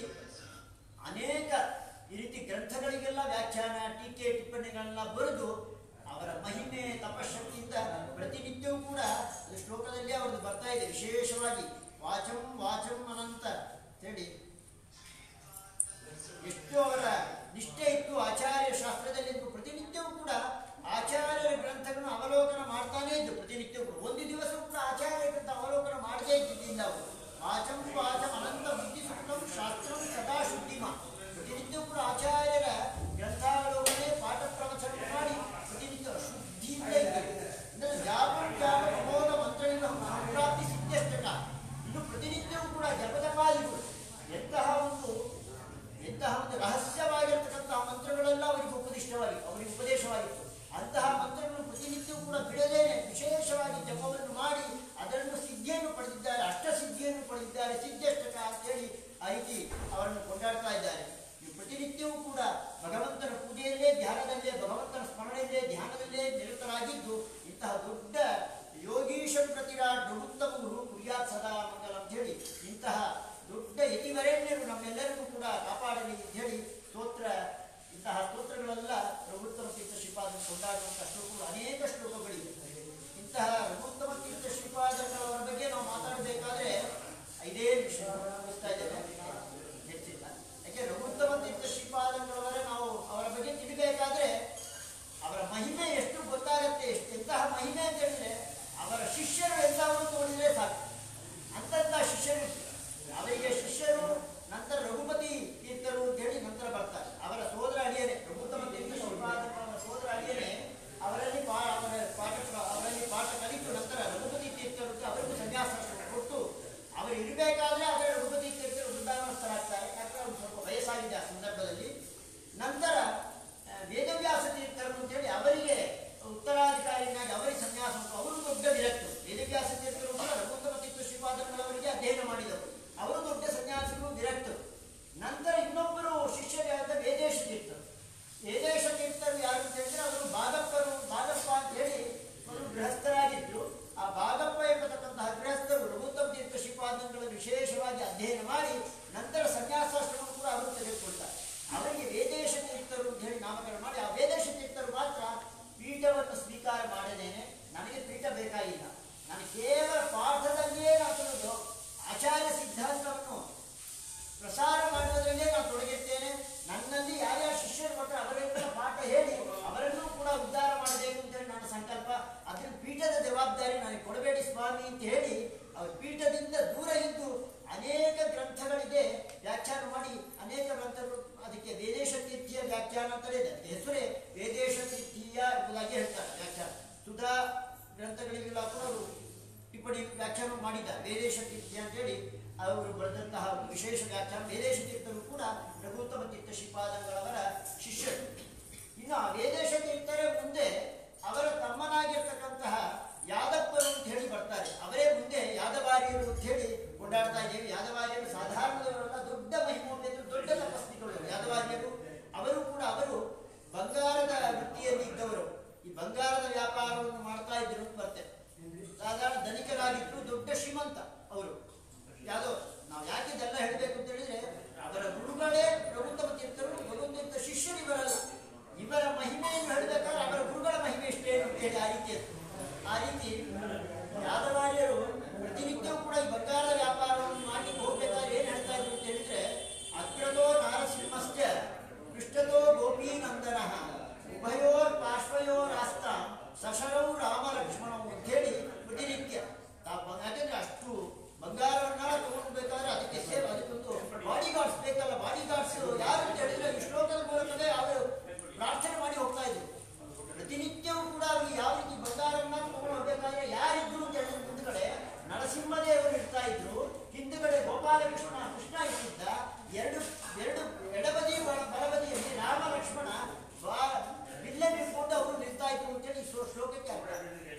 ಅನೇಕ ಈ ರೀತಿ ಗ್ರಂಥಗಳಿಗೆಲ್ಲ ವ್ಯಾಖ್ಯಾನ ಟೀಕೆ ಟಿಪ್ಪಣಿಗಳನ್ನ ಬರೆದು ಅವರ ಮಹಿಮೆ ತಪಶಕ್ತಿಯಿಂದ ಪ್ರತಿನಿತ್ಯವೂ ಕೂಡ ಅದು ಶ್ಲೋಕದಲ್ಲಿ ಅವ್ರದ್ದು ಬರ್ತಾ ಇದೆ ವಿಶೇಷವಾಗಿ ವಾಚಂ ವಾಚಂ ಅನಂತ ಹೇಳಿ ಎಷ್ಟು ಅವರ ನಿಷ್ಠೆ ಇತ್ತು ಆಚಾರ್ಯ ಶಾಸ್ತ್ರದಲ್ಲಿ ಇತ್ತು ಪ್ರತಿನಿತ್ಯವೂ ಕೂಡ ಆಚಾರ್ಯರ ಗ್ರಂಥಗಳನ್ನು ಅವಲೋಕನ ಮಾಡ್ತಾನೇ ಇದ್ದು ಪ್ರತಿನಿತ್ಯವೂ ಕೂಡ ಒಂದು ದಿವಸ ಕೂಡ ಆಚಾರ್ಯ ಗ್ರಂಥ ಅವಲೋಕನ ಮಾಡದೇ ಇದ್ದಿದ್ದಿಲ್ಲ ಅವರು ವಾಚಂ ವಾಚಂ ಅನಂತ ಬುದ್ಧಿ ಸುಖಂ ಶಾಸ್ತ್ರಂ ಸದಾ ಶುದ್ಧಿಮ ಪ್ರತಿನಿತ್ಯವೂ ಕೂಡ ಆಚಾರ್ಯರ ಗ್ರಂಥಾವಲೋಕನೆ ಪಾಠ ಪ್ರವಚನ ಮಾಡಿ ಪ್ರತಿನಿತ್ಯ ಶುದ್ಧಿಯಿಂದ ಇದ್ದರು ಅಂದರೆ ಜಾಪ ಜಾಪ ಪ್ರಮೋದ ಮಂತ್ರಗಳಿಂದ ಸಂಪ್ರಾಪ್ತಿ ಸಿದ್ಧಷ್ಟಕ ಇನ್ನು ಪ್ರತಿನಿತ್ಯವೂ ಕೂಡ ಜಪಜಪಾದಿಗಳು ಎಂತಹ ಒಂದು ಎಂತಹ ಒಂದು ರಹಸ್ಯವಾಗಿರ್ತಕ್ಕಂತಹ ಮಂತ್ರಗಳೆಲ್ಲ ಅವರಿಗೆ ಉಪದಿಷ್ಟವಾಗಿತ್ತು ಅವರಿಗೆ ಉಪದೇಶವಾಗಿತ್ತು ಅಂತಹ ಮಂತ್ರಗಳನ್ನು ಪ್ರತಿನಿತ್ಯವೂ ಕೂಡ ಬಿಡದೇನೆ ವಿಶೇಷವಾಗಿ ಜಪವನ್ನು ಮಾಡಿ ಅದನ್ನು ಸಿದ್ಧಿಯನ್ನು ಪಡೆದಿದ್ದಾರೆ ಅಷ್ಟ ಸಿದ್ಧಿಯನ್ನು ಪಡೆದಿದ್ದಾರೆ ಸಿದ್ಧಷ್ಟಕ ಅಂತೇಳಿ ಆ ರೀತಿ ಅವರನ್ನು ಕೊಂಡಾಡ್ತಾ ಇದ್ದಾರೆ ನೀವು ಪ್ರತಿನಿತ್ಯವೂ ಕೂಡ ಭಗವಂತನ ಪೂಜೆಯಲ್ಲೇ ಧ್ಯಾನದಲ್ಲೇ ಭಗವಂತನ ಸ್ಮರಣೆಯಲ್ಲೇ ಧ್ಯಾನದಲ್ಲೇ ನಿರತರಾಗಿದ್ದು ಇಂತಹ ದೊಡ್ಡ ಯೋಗೀಶಂ ಪ್ರತಿರಾಟ್ ಪ್ರಭುತ್ತಮ ಗುರು ಕುರ್ಯಾತ್ ಸದಾ ಮಂಗಲ ಅಂತ ಹೇಳಿ ಇಂತಹ ದೊಡ್ಡ ಯತಿವರೇಣ್ಯರು ನಮ್ಮೆಲ್ಲರಿಗೂ ಕೂಡ ಕಾಪಾಡಲಿ ಅಂತ ಹೇಳಿ ಸ್ತೋತ್ರ ಇಂತಹ ಸ್ತೋತ್ರಗಳೆಲ್ಲ ಪ್ರಭುತ್ತಮ ತೀರ್ಥ ಶ್ರೀಪಾದ ಕೊಂಡಾಡುವಂತಹ ಶ್ಲೋಕಗಳು ಅನೇಕ ಶ್ಲೋಕಗಳಿವೆ ಇಂತಹ ರಘುತ್ತಮ ತೀರ್ಥ ಶ್ರೀಪಾದಗಳವರ ಬಗ್ಗೆ ನಾವು ಮಾತಾಡಬೇಕಾದ್ರೆ ಐದೇ ನಿಮಿಷ ಮುಗಿಸ್ತಾ ಇದ್ದೇನೆ ಹೆಚ್ಚಿಲ್ಲ ಯಾಕೆ ರಘುತ್ತಮ ತೀರ್ಥ ಶ್ರೀಪಾದಗಳವರ ನಾವು ಅವರ ಬಗ್ಗೆ ತಿಳಿಬೇಕಾದ್ರೆ ಅವರ ಮಹಿಮೆ ಎಷ್ಟು ಗೊತ್ತಾಗತ್ತೆ ಎಷ್ಟು ಎಂತಹ ಮಹಿಮೆ ಅಂತ ಹೇಳಿದ್ರೆ ಅವರ ಶಿಷ್ಯರು ಎಂಥವರು ನೋಡಿದ್ರೆ ಸಾಕು ಅಂತಂತ ಶಿಷ್ಯರು ಅವರಿಗೆ ಶಿಷ್ಯರು ನಂತರ ರಘುಪತಿ ತೀರ್ಥರು ಅಂತ ಹೇಳಿ ನಂತರ ಬರ್ತಾರೆ ಅವರ ಸೋದರ ಅಡಿಯನೆ ರಘುತ್ತಮ ತೀರ್ಥ ಶ್ರೀಪಾದಗಳ ಸೋದರ ಅಡಿಯನೆ ಅವರಲ್ಲಿ ಪಾ ಅವರ ಪಾಠ ಅವರಲ್ಲಿ ಪಾಠ ಕಲಿತು ನಂತರ ರಘುಪತಿ ತೀರ್ಥರು ಅಂತ ಅವರಿಗೂ ಸನ್ಯಾಸ ಕೊಟ್ಟು ಅವರು ಇರಬೇಕಾದ್ರೆ ಅದರ ರಘುಪತಿ ತೀರ್ಥರು ವೃಂದಾವನಸ್ಥರಾಗ್ತಾರೆ ಯಾಕಂದ್ರೆ ಅವ್ರು ಸ್ವಲ್ಪ ವಯಸ್ಸಾಗಿದೆ ಆ ಸಂದರ್ಭದಲ್ಲಿ ನಂತರ ಆ, ವೇದವ್ಯಾಸ ತೀರ್ಥರು ಅಂತೇಳಿ ಅವರಿಗೆ ಉತ್ತರಾಧಿಕಾರಿಯಾಗಿ ಅವರಿಗೆ ಸನ್ಯಾಸ ಉಂಟು. ಅವರು ದೊಡ್ಡ ವಿರಕ್ತರು ವೇದವ್ಯಾಸ ತೀರ್ಥರು ಕೂಡ ರಘುತ್ತಮ ತೀರ್ಥ ಶ್ರೀಪಾದಗಳವರಿಗೆ ಅಧ್ಯಯನ ಮಾಡಿದರು ಅವರು ದೊಡ್ಡ ಸನ್ಯಾಸಿಗಳು ವಿರಕ್ತರು ನಂತರ ಇನ್ನೊಬ್ಬರು ಶಿಷ್ಯರಾದ ವೇದೇಶ ತೀರ್ಥರು ವೇದೇಶ ತೀರ್ಥರು ಯಾರು ಅಂತ ಹೇಳಿದ್ರೆ ಅವರು ಬಾಗಪ್ಪರು ಬಾಗಪ್ಪ ಅಂತ ಹೇಳಿ ಅವರು ಗೃಹಸ್ಥರಾಗಿದ್ರು ಆ ಬಾಗಪ್ಪ ಎಂಬತಕ್ಕಂತಹ ಗೃಹಸ್ಥರು ರಘುತ್ತಮ ತೀರ್ಥ ಶ್ರೀಪಾದಂಗಳನ್ನು ವಿಶೇಷವಾಗಿ ಅಧ್ಯಯನ ಮಾಡಿ ನಂತರ ಸನ್ಯಾಸಾಶ್ರಮ ಕೂಡ ಅವರು ತೆಗೆದುಕೊಳ್ತಾರೆ ಅವರಿಗೆ ವೇದೇಶ ತೀರ್ಥರು ಅಂತ ಹೇಳಿ ನಾಮಕರಣ ಮಾಡಿ ಆ ವೇದೇಶ ತೀರ್ಥರು ಮಾತ್ರ ಪೀಠವನ್ನು ಸ್ವೀಕಾರ ಮಾಡದೇನೆ ನನಗೆ ಪೀಠ ಬೇಕಾಗಿಲ್ಲ ನಾನು ಕೇವಲ ಪಾಠದಲ್ಲಿಯೇ ನಾನು ತಿಳಿದು ಆಚಾರ್ಯ ಸಿದ್ಧಾಂತವನ್ನು ಪ್ರಸಾರ ಮಾಡುವುದರಲ್ಲೇ ನಾನು ತೊಡಗಿರ್ತೇನೆ ನನ್ನಲ್ಲಿ ಯಾರ್ಯಾರು ಶಿಷ್ಯರು ಕೊಟ್ಟರೆ ಅವರೆಲ್ಲ ಪಾಠ ಹೇಳಿ ಅವರನ್ನೂ ಕೂಡ ಉದ್ಧಾರ ಮಾಡಬೇಕು ಅಂತೇಳಿ ನನ್ನ ಸಂಕಲ್ಪ ಅದ್ರ ಪೀಠದ ಜವಾಬ್ದಾರಿ ನನಗೆ ಕೊಡಬೇಡಿ ಸ್ವಾಮಿ ಅಂತ ಹೇಳಿ ಅವ್ರ ಪೀಠದಿಂದ ದೂರ ಇದ್ದು ಅನೇಕ ಗ್ರಂಥಗಳಿಗೆ ವ್ಯಾಖ್ಯಾನ ಮಾಡಿ ಅನೇಕ ಗ್ರಂಥಗಳು ಅದಕ್ಕೆ ವೇದೇಶ ತೀರ್ಥಿಯ ವ್ಯಾಖ್ಯಾನ ಅಂತಲೇ ಇದೆ ಅದಕ್ಕೆ ಹೆಸರೇ ವೇದೇಶ ತೀರ್ಥೀಯ ಎಂಬುದಾಗಿ ಹೇಳ್ತಾರೆ ವ್ಯಾಖ್ಯಾನ ಸುಧಾ ಗ್ರಂಥಗಳಿಗೆಲ್ಲ ಕೂಡ ಅವರು ಟಿಪ್ಪಣಿ ವ್ಯಾಖ್ಯಾನ ಮಾಡಿದ್ದಾರೆ ವೇದೇಶ ತೀರ್ಥಿ ಅಂತೇಳಿ ಅವರು ಬರೆದಂತಹ ಒಂದು ವಿಶೇಷ ವ್ಯಾಖ್ಯಾನ ವೇದೇಶ ತೀರ್ಥರು ಕೂಡ ರಘುತ್ತಮ ತೀರ್ಥ ಶ್ರೀಪಾದಂಗಳವರ ಶಿಷ್ಯರು ಇನ್ನು ಆ ವೇದೇಶ ತೀರ್ಥರ ಮುಂದೆ ಅವರ ತಮ್ಮನಾಗಿರ್ತಕ್ಕಂತಹ ಯಾದಪ್ಪರು ಅಂತ ಹೇಳಿ ಬರ್ತಾರೆ ಅವರೇ ಮುಂದೆ ಯಾದವಾರಿಯರು ಅಂತ ಹೇಳಿ ಕೊಂಡಾಡ್ತಾ ಇದ್ದೇವೆ ಯಾದವಾರಿಯರು ಸಾಧಾರಣದವರಲ್ಲ ದೊಡ್ಡ ಮಹಿಮೋಪೇತರು ದೊಡ್ಡ ತಪಸ್ವಿಗಳು ಯಾದವಾರಿಯರು ಅವರು ಕೂಡ ಅವರು ಬಂಗಾರದ ವೃತ್ತಿಯಲ್ಲಿ ಇದ್ದವರು ಈ ಬಂಗಾರದ ವ್ಯಾಪಾರವನ್ನು ಮಾಡ್ತಾ ಇದ್ರು ಅಂತ ಬರ್ತೇವೆ ಸಾಧಾರಣ ಧನಿಕರಾಗಿದ್ರು ದೊಡ್ಡ ಶ್ರೀಮಂತ ಅವರು ಯಾವುದೋ ನಾವು ಯಾಕೆ ಇದೆಲ್ಲ ಹೇಳಬೇಕು ಅಂತ ಹೇಳಿದ್ರೆ ಅವರ ಗುರುಗಳೇ ರಘುತ್ತಮ ತೀರ್ಥರು ಭಗವಂತ ಶಿಷ್ಯರು ಇವರಲ್ಲ ಇವರ ಮಹಿಮೆಯನ್ನು ಹೇಳಬೇಕಾದ್ರೆ ಅವರ ಗುರುಗಳ ಮಹಿಮೆ ಇಷ್ಟೇ ಅಂತ ಹೇಳಿ ಆ ರೀತಿ ಅದು. ಆ ರೀತಿ ಯಾದವಾರ್ಯರು ಪ್ರತಿನಿತ್ಯವೂ ಕೂಡ ಈ ಬಂಗಾರದ ವ್ಯಾಪಾರವನ್ನು ಮಾಡಿ ಹೋಗ್ಬೇಕಾದ್ರೆ ಏನ್ ಹೇಳ್ತಾ ಇದ್ರು ಅಂತ ಹೇಳಿದ್ರೆ ಅಗ್ರದೋ ನಾರಸಿಂಹಶ್ಚ ಪೃಷ್ಠತೋ ಗೋಪೀನಂದನ ಉಭಯೋರ್ ಪಾರ್ಶ್ವಯೋರಾಸ್ತ ಸಶರೌ ರಾಮ ಲಕ್ಷ್ಮಣವು ಅಂತ ಹೇಳಿ ಪ್ರತಿನಿತ್ಯ ತಾ- ಯಾಕಂದ್ರೆ ಅಷ್ಟು ಬಂಗಾರವನ್ನ ತಗೊಂಡ್ಬೇಕಾದ್ರೆ ಅದಕ್ಕೆ ಸೇವ್ ಅದಕ್ಕೊಂದು ಬಾಡಿ ಗಾರ್ಡ್ಸ್ ಬೇಕಲ್ಲ ಬಾಡಿ ಗಾರ್ಡ್ಸ್ ಯಾರು ಅಂತ ಹೇಳಿದ್ರೆ ಈ ಶ್ಲೋಕದ ಮೂಲಕವೇ ಅವರು ಪ್ರಾರ್ಥನೆ ಮಾಡಿ ಹೋಗ್ತಾ ಇದ್ರು ಪ್ರತಿನಿತ್ಯವೂ ಕೂಡ ಅವ್ರಿಗೆ ಯಾವ ರೀತಿ ಬಂಗಾರವನ್ನ ತಗೊಂಡು ಹೋಗ್ಬೇಕಾದ್ರೆ ಯಾರಿದ್ರು ಅಂತ ಹೇಳಿದ್ರೆ ಮುಂದ್ಗಡೆ ನರಸಿಂಹದೇವರು ಇರ್ತಾ ಇದ್ರು ಹಿಂದುಗಡೆ ಗೋಪಾಲಕೃಷ್ಣ ಕೃಷ್ಣ ಇರ್ತಿದ್ದ ಎರಡು ಎರಡು ಎಡಬದಿ ಬಲ- ಬಲಬದಿಯಲ್ಲಿ ರಾಮ ಲಕ್ಷ್ಮಣ ಬಾ- ಬಿಲ್ಲನ್ನು ಇಟ್ಕೊಂಡು ಅವರು ನಿಲ್ತಾ ಇದ್ರು ಅಂತೇಳಿ ಈ ಶ್ಲೋ- ಶ್ಲೋಕಕ್ಕೆ ಅರ್ಥ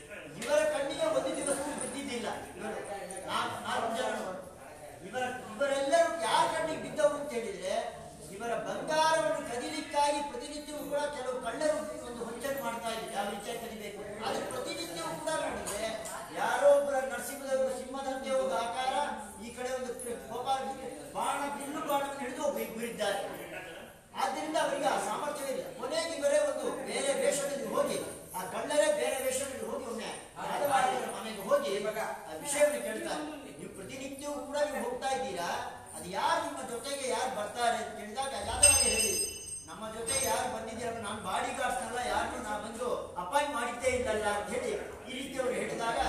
ಇವರ ಕಣ್ಣಿಗೆ ಒಂದು ದಿವಸ ಬಿದ್ದಿದ್ದಿಲ್ಲ ಇವರು ನಾಲ್ಕು ನಾಲ್ಕು ಜನ ಇವರ ಇವರೆಲ್ಲರೂ ಯಾರ ಕಣ್ಣಿಗೆ ಬಿದ್ದವರು ಅಂತ ಹೇಳಿದ್ರೆ ಇವರ ಬಂಗಾರವನ್ನು ಕದಿಲಿಕ್ಕಾಗಿ ಪ್ರತಿನಿತ್ಯವೂ ಕೂಡ ಕೆಲವು ಕಳ್ಳರು ಒಂದು ಹೊಂಚನ್ನು ಮಾಡ್ತಾ ಇದ್ರು ಯಾವ ರೀತಿಯಾಗಿ ಕದಿಬೇಕು ಆದ್ರೆ ಪ್ರತಿನಿತ್ಯವೂ ಕೂಡ ನೋಡಿದ್ರೆ ಯಾರೋ ಒಬ್ಬರ ನರಸಿಂಹದೇವರು ಸಿಂಹದಂತೆ ಒಂದು ಆಕಾರ ಈ ಕಡೆ ಒಂದು ಕೃ- ಗೋಪಾಲ ಬಾಣ ಬಿಲ್ಲು ಬಾಣವನ್ನು ಹಿಡಿದು ಒಬ್ಬ ಇಬ್ಬರು ಇದ್ದಾರೆ ಆದ್ದರಿಂದ ಅವರಿಗೆ ಆ ಸಾಮರ್ಥ್ಯವಿಲ್ಲ ಕೊನೆಗೆ ಇವರೇ ಒಂದು ಬೇರೆ ವೇಷದಲ್ಲಿ ಹೋಗಿ ಆ ಕಳ್ಳರೇ ಬೇರೆ ವೇಷದಲ್ಲಿ ಹೋಗಿ ಒಮ್ಮೆ ಯಾದವಾರ್ಯರ ಮನೆಗೆ ಹೋಗಿ ಆ ವಿಷಯವನ್ನು ಕೇಳ್ತಾರೆ ನೀವು ಪ್ರತಿನಿತ್ಯವೂ ಕೂಡ ನೀವು ಹೋಗ್ತಾ ಇದ್ದೀರಾ ಅದು ಯಾರು ನಿಮ್ಮ ಜೊತೆಗೆ ಯಾರು ಬರ್ತಾರೆ ಅಂತ ಕೇಳಿದಾಗ ಯಾದವಾರ್ಯ ಹೇಳಿ ನಮ್ಮ ಜೊತೆ ಯಾರು ಬಂದಿದ್ದೀರ ನಾನು ಬಾಡಿ ಗಾರ್ಡ್ಸ್ನೆಲ್ಲ ಯಾರನ್ನು ನಾ ಬಂದು ಅಪಾಯಿಂಟ್ ಮಾಡಿದ್ದೇ ಇಲ್ಲಲ್ಲ ಅಂತ ಹೇಳಿ ಈ ರೀತಿ ಅವರು ಹೇಳಿದಾಗ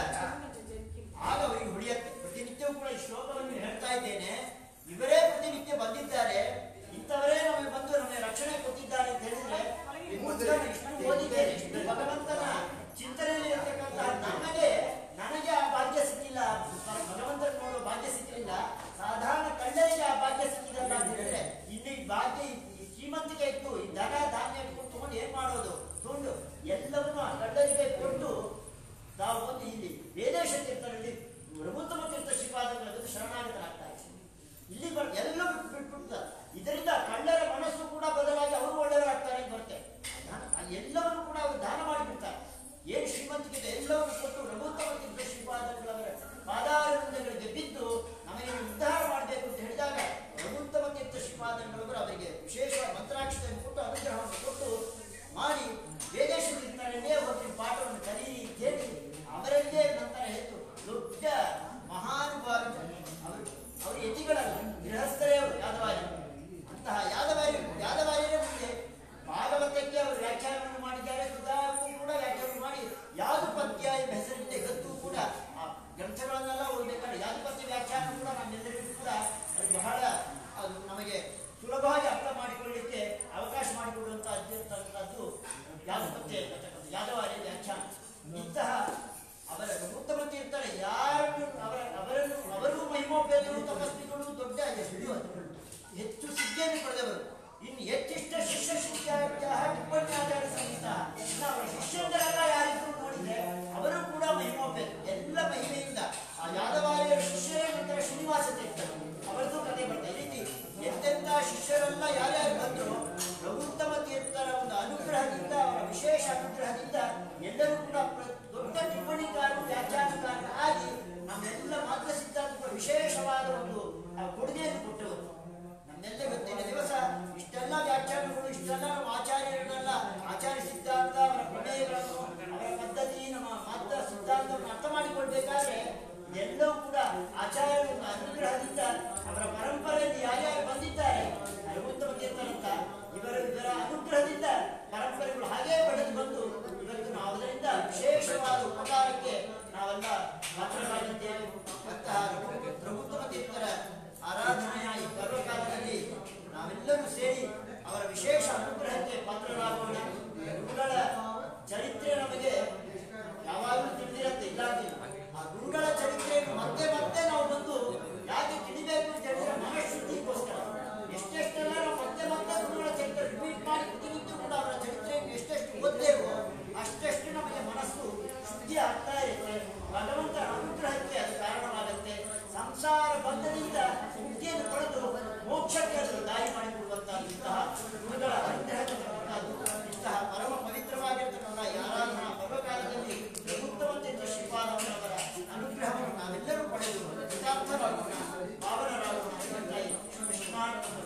ಆಗ ಅವರಿಗೆ ಹೊಡೆಯತ್ತೆ ಪ್ರತಿನಿತ್ಯವೂ ಕೂಡ ಈ ಶ್ಲೋಕವನ್ನು ಹೇಳ್ತಾ ಇದ್ದೇನೆ ಇವರೇ ಪ್ರತಿನಿತ್ಯ ಬಂದಿದ್ದಾರೆ ಇಂಥವರೇ ನಮಗೆ ಬಂದು ನಮಗೆ ರಕ್ಷಣೆ ಕೊಟ್ಟಿದ್ದಾರೆ ಅಂತ ಹೇಳಿದ್ರೆ ಈ ಮುದ್ರಣ ಇಷ್ಟು ಓದಿದ್ದೇನೆ ಇಷ್ಟು ಭಗವಂತನ ಚಿಂತನೆಯಲ್ಲಿ ಇರತಕ್ಕಂತಹ ನನಗೆ ನನಗೆ ಆ ಭಾಗ್ಯ ಸಿಕ್ಕಿಲ್ಲ ಭಗವಂತನ ನೋಡೋ ಭಾಗ್ಯ ಸಿಕ್ಕಿಲ್ಲ ಸಾಧಾರಣ ಕಳ್ಳರಿಗೆ ಆ ಭಾಗ್ಯ ಸಿಕ್ಕಿದಲ್ಲ ಅಂತ ಹೇಳಿದ್ರೆ ಇಲ್ಲಿ ಈ ಭಾಗ್ಯ ಈ- ಈ ಶ್ರೀಮಂತಿಕೆ ಇತ್ತು ಈ ಧನ ಧಾನ್ಯ ಇಟ್ಕೊಂಡು ತಗೊಂಡು ಏನ್ ಮಾಡೋದು ತಗೊಂಡು ಎಲ್ಲವನ್ನೂ ಆ ಕಳ್ಳರಿಗೆ ಕೊಟ್ಟು ತಾವು ಬಂದು ಇಲ್ಲಿ ವೇದೇಶ ತೀರ್ಥರಲ್ಲಿ ರಘುತ್ತಮ ತೀರ್ಥ ಶ್ರೀಪಾದಗಳನ್ನು ಶರಣಾಗತರಾಗ್ತಾ ಇದ್ದಾರೆ ಇಲ್ಲಿ ಬರ್ ಎಲ್ಲವೂ ಬಿಟ್ಬಿಡ್ತಾರೆ ಇದರಿಂದ ಕಳ್ಳರ ಮನಸ್ಸು ಕೂಡ ಬದಲಾಗಿ ಅವರು ಒಳ್ಳೆಯವರಾಗ್ತಾರೆ ಅಂತ ಬರುತ್ತೆ ದಾನ- ಆ ಎಲ್ಲವನ್ನೂ ಕೂಡ ಅವರು ದಾನ ಮಾಡಿಬಿಡ್ತಾರೆ ಏನು ಶ್ರೀಮಂತಿಕೆ ಇದೆ ಎಲ್ಲವನ್ನು ಕೊಟ್ಟು ರಘುತ್ತಮ ತೀರ್ಥ ಶ್ರೀಪಾದಗಳವರ ಪಾದಾರವಿಂದಗಳಿಗೆ ಬಿದ್ದು ನಮಗೆ ಉದ್ಧಾರ ಮಾಡಬೇಕು ಅಂತ ಹೇಳಿದಾಗ ರಘುತ್ತಮ ತೀರ್ಥ ಶ್ರೀಪಾದಗಳವರು ಅವರಿಗೆ ವಿಶೇಷ ಮಂತ್ರಾಕ್ಷತೆಯನ್ನು ಕೊಟ್ಟು ಅನುಗ್ರಹವನ್ನು ಕೊಟ್ಟು ಮಾಡಿ ವೇದೇಶ ತೀರ್ಥರಲ್ಲೇ ಒಂದು ಪಾಠವನ್ನು ಕಲೀರಿ ಅಂತ ಹೇಳಿ ಅವರಲ್ಲೇ ನಂತರ ಹೆಚ್ಚು ದೊಡ್ಡ ಮಹಾನುಭಾವರು ಅವರು ಅವರು ಯತಿಗಳಲ್ಲ ಗೃಹಸ್ಥರೇ ಅವರು ಯಾದವಾರಿ ಅಂತಹ ಯಾದವಾರಿ ಯಾದವಾರಿಯೇ ಮುಂದೆ ಭಾಗವತಕ್ಕೆ ಅವರು ವ್ಯಾಖ್ಯಾನವನ್ನು ಮಾಡಿದ್ದಾರೆ ಸುಧಾರಕ್ಕೂ ಕೂಡ ವ್ಯಾಖ್ಯಾನ ಮಾಡಿ ಯಾದುಪತ್ಯ ಎಂಬ ಹೆಸರಿನಿಂದ ಇವತ್ತೂ ಕೂಡ ಆ ಗ್ರಂಥಗಳನ್ನೆಲ್ಲ ಓದಬೇಕಾದ್ರೆ ಯಾದುಪತ್ಯ ವ್ಯಾಖ್ಯಾನ ಕೂಡ ನಮ್ಮೆಲ್ಲರಿಗೂ ಕೂಡ ಅದು ಬಹಳ ಅದು ನಮಗೆ ಸುಲಭವಾಗಿ ಅರ್ಥ ಮಾಡಿಕೊಳ್ಳಲಿಕ್ಕೆ ಅವಕಾಶ ಮಾಡಿಕೊಡುವಂತಹ ಅಧ್ಯಂತದ್ದು ಯಾದುಪತ್ಯ ಇರತಕ್ಕಂಥ ಯಾದವಾರಿ ವ್ಯಾಖ್ಯಾನ ಇಂತಹ ಅವರ ಉತ್ತಮ ತೀರ್ಥರ ಯಾರನ್ನು ಅವರ ಅವರನ್ನು ಅವರು ಮಹಿಮೋಪೇತರು ತಪಸ್ವಿಗಳು ದೊಡ್ಡ ಎಷ್ಟು ಹೆಚ್ಚು ಸಿದ್ಧಿಯನ್ನು ಪಡೆದವರು ಇನ್ನು ಹೆಚ್ಚಿಷ್ಟ ಶಿಷ್ಯ ಶಿಷ್ಯಾಚಾರ ಟಿಪ್ಪಣ್ಯಾಚಾರ ಸಂಹಿತ ಇನ್ನು ಅವರ ಶಿಷ್ಯಂದರೆಲ್ಲ ಯಾರಿದ್ರು ನೋಡಿದ್ರೆ ಅವರು ಕೂಡ ಮಹಿಮೋಪೇತ ಎಲ್ಲ ಮಹಿಮೆಯಿಂದ ಆ ಯಾದವಾರಿಯರ ಶಿಷ್ಯರೇ ನಂತರ ಶ್ರೀನಿವಾಸ ತೀರ್ಥರು ಅವರದ್ದು ಕಥೆ ಬರ್ತಾರೆ ಈ ರೀತಿ ಎಂತೆಂಥ ಶಿಷ್ಯರೆಲ್ಲ ಯಾರ್ಯಾರು ಬಂದ್ರು ರಘುತ್ತಮ ತೀರ್ಥರ ಒಂದು ಅನುಗ್ರಹದಿಂದ ಅವರ ವಿಶೇಷ ಅನುಗ್ರಹದಿಂದ ಎಲ್ಲರೂ ಕೂಡ ಪ್ರ- ದೊಡ್ಡ ಟಿಪ್ಪಣಿಕಾರರು ವ್ಯಾಖ್ಯಾನಕಾರರು ಆಗಿ ನಮ್ಮೆಲ್ಲ ಮಾತ್ರ ಸಿದ್ಧಾಂತ ವಿಶೇಷವಾಗಿ ವಿಶೇಷವಾದ ಒಂದು ಆ, ಕೊಡುಗೆಯನ್ನು ಕೊಟ್ಟವರು ನಮ್ಮೆಲ್ಲ ಇವತ್ತಿನ ದಿವಸ ಇಷ್ಟೆಲ್ಲ ವ್ಯಾಖ್ಯಾನಗಳು ಇಷ್ಟೆಲ್ಲ ನಮ್ಮ ಆಚಾರ್ಯರನ್ನೆಲ್ಲ ಆಚಾರ್ಯ ಸಿದ್ಧಾಂತ ಅವರ ಪ್ರಮೇಯಗಳನ್ನು ಅವರ ಪದ್ಧತಿ ನಮ್ಮ ಮತ ಸಿದ್ಧಾಂತವನ್ನು ಅರ್ಥ ಮಾಡಿಕೊಳ್ಬೇಕಾದ್ರೆ ಎಲ್ಲವೂ ಕೂಡ ಆಚಾರ್ಯರ ಅನುಗ್ರಹದಿಂದ ಅವರ ಪರಂಪರೆಯಲ್ಲಿ ಯಾರ್ಯಾರು ಬಂದಿದ್ದಾರೆ ಹನುಮಂತ ತೀರ್ಥರಂತ ಇವರ ಇವರ ಅನುಗ್ರಹದಿಂದ ಪರಂಪರೆಗಳು ಹಾಗೇ ಬೆಳೆದು ಬಂದು ಇವತ್ತು ನಾವು ಅದರಿಂದ ವಿಶೇಷವಾದ ಉಪಕಾರಕ್ಕೆ ನಾವೆಲ್ಲ ಪಾತ್ರರಾಗಿದ್ದೇವೆ ಅಂತಹ ಪ್ರಭುತ್ವ ತೀರ್ಥರ ಆರಾಧನೆಯ ಈ ಪರ್ವಕಾಲದಲ್ಲಿ ನಾವೆಲ್ಲರೂ ಸೇರಿ ಅವರ ವಿಶೇಷ ಅನುಗ್ರಹಕ್ಕೆ ಪಾತ್ರರಾಗೋಣ ಗುರುಗಳ ಚರಿತ್ರೆ ನಮಗೆ ಯಾವಾಗಲೂ ತಿಳಿದಿರುತ್ತೆ ಇಲ್ಲಾಂತಿಲ್ಲ ಆ ಗುರುಗಳ ಚರಿತ್ರೆಯನ್ನು ಮತ್ತೆ ಮತ್ತೆ ನಾವು ಬಂದು ಯಾಕೆ ತಿಳಿಬೇಕು ಅಂತ ಹೇಳಿದ್ರೆ ಮನಃಶುದ್ಧಿಗೋಸ್ಕರ ಎಷ್ಟೆಷ್ಟೆಲ್ಲ ನಾವು ಮತ್ತೆ ಮತ್ತೆ ಗುರುಗಳ ಚರಿತ್ರೆ ರಿಪೀಟ್ ಮಾಡಿ ಪ್ರತಿನಿತ್ಯ ಕೂಡ ಅವರ ಚರಿತ್ರೆಯನ್ನು ಎಷ್ಟೆಷ್ಟು ಓದ್ತೇವೋ ಅಷ್ಟೆಷ್ಟು ನಮಗೆ ಮನಸ್ಸು ಶುದ್ಧಿ ಆಗ್ತಾ ಇರುತ್ತೆ ಭಗವಂತನ ಅನುಗ್ರಹಕ್ಕೆ ಅದು ಕಾರಣವಾಗುತ್ತೆ ಸಂಸಾರ ಬಂಧದಿಂದ ಮುಕ್ತಿಯನ್ನು ಪಡೆದು ಮೋಕ್ಷಕ್ಕೆ ಅದು ದಾರಿ ಮಾಡಿಕೊಡುವಂತಹ ಇಂತಹ ಗುರುಗಳ ಅನುಗ್ರಹಕ್ಕೆ ತಕ್ಕಂತಹದ್ದು ಇಂತಹ ಪರಮ ಪವಿತ್ರವಾಗಿರ್ತಕ್ಕಂಥ ಈ ಆರಾಧನಾ ಪರ್ವಕಾಲದಲ್ಲಿ ಪ್ರಬುದ್ಧವಂತ ಶ್ರೀಪಾದವರ ಅನುಗ್ರಹವನ್ನು ನಾವೆಲ್ಲರೂ ಪಡೆದು ಕೃತಾರ್ಥರಾಗೋಣ ಪಾವನರಾಗೋಣ ಅಂತ ಕೃಷ್ಣಾರ್ಪಣೆ.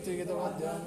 ಸ್ಥಿತಮಧ್ಯಾಂ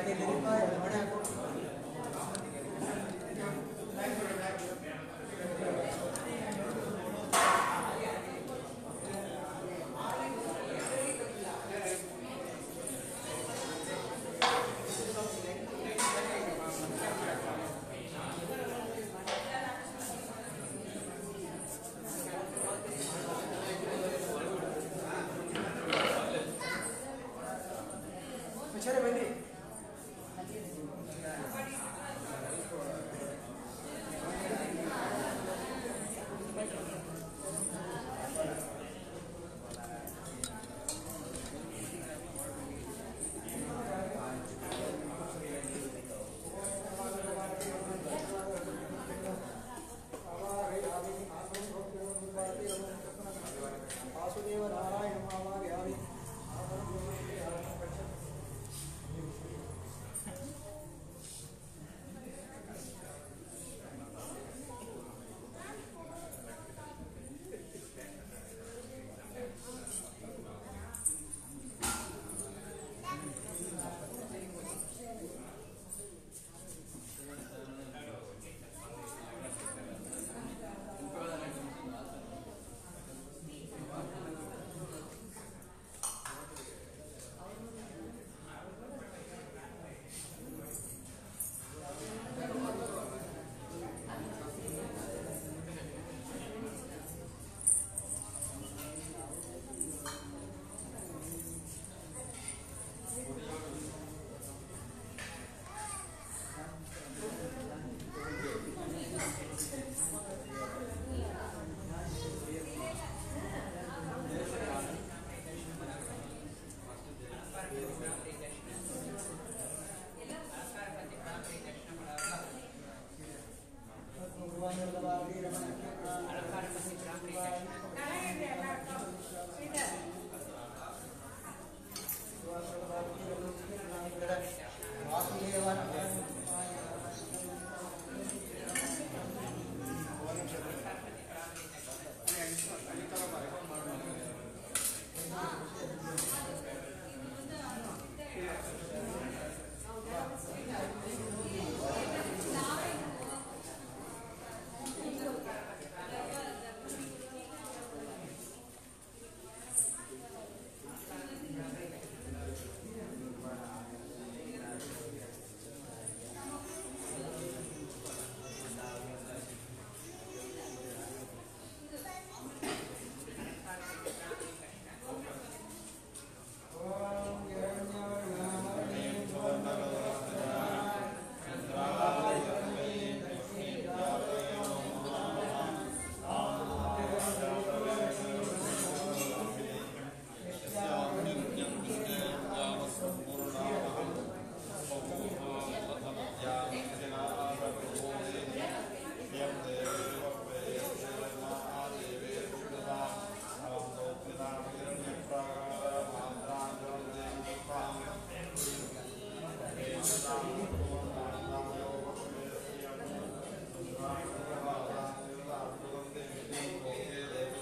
ಆಚಾರ್ಯ ಬನ್ನಿ ವಾಸುದೇವ ನಾರಾಯಣ ಮಾಮಾವ್ಯಾಮಿ ಿ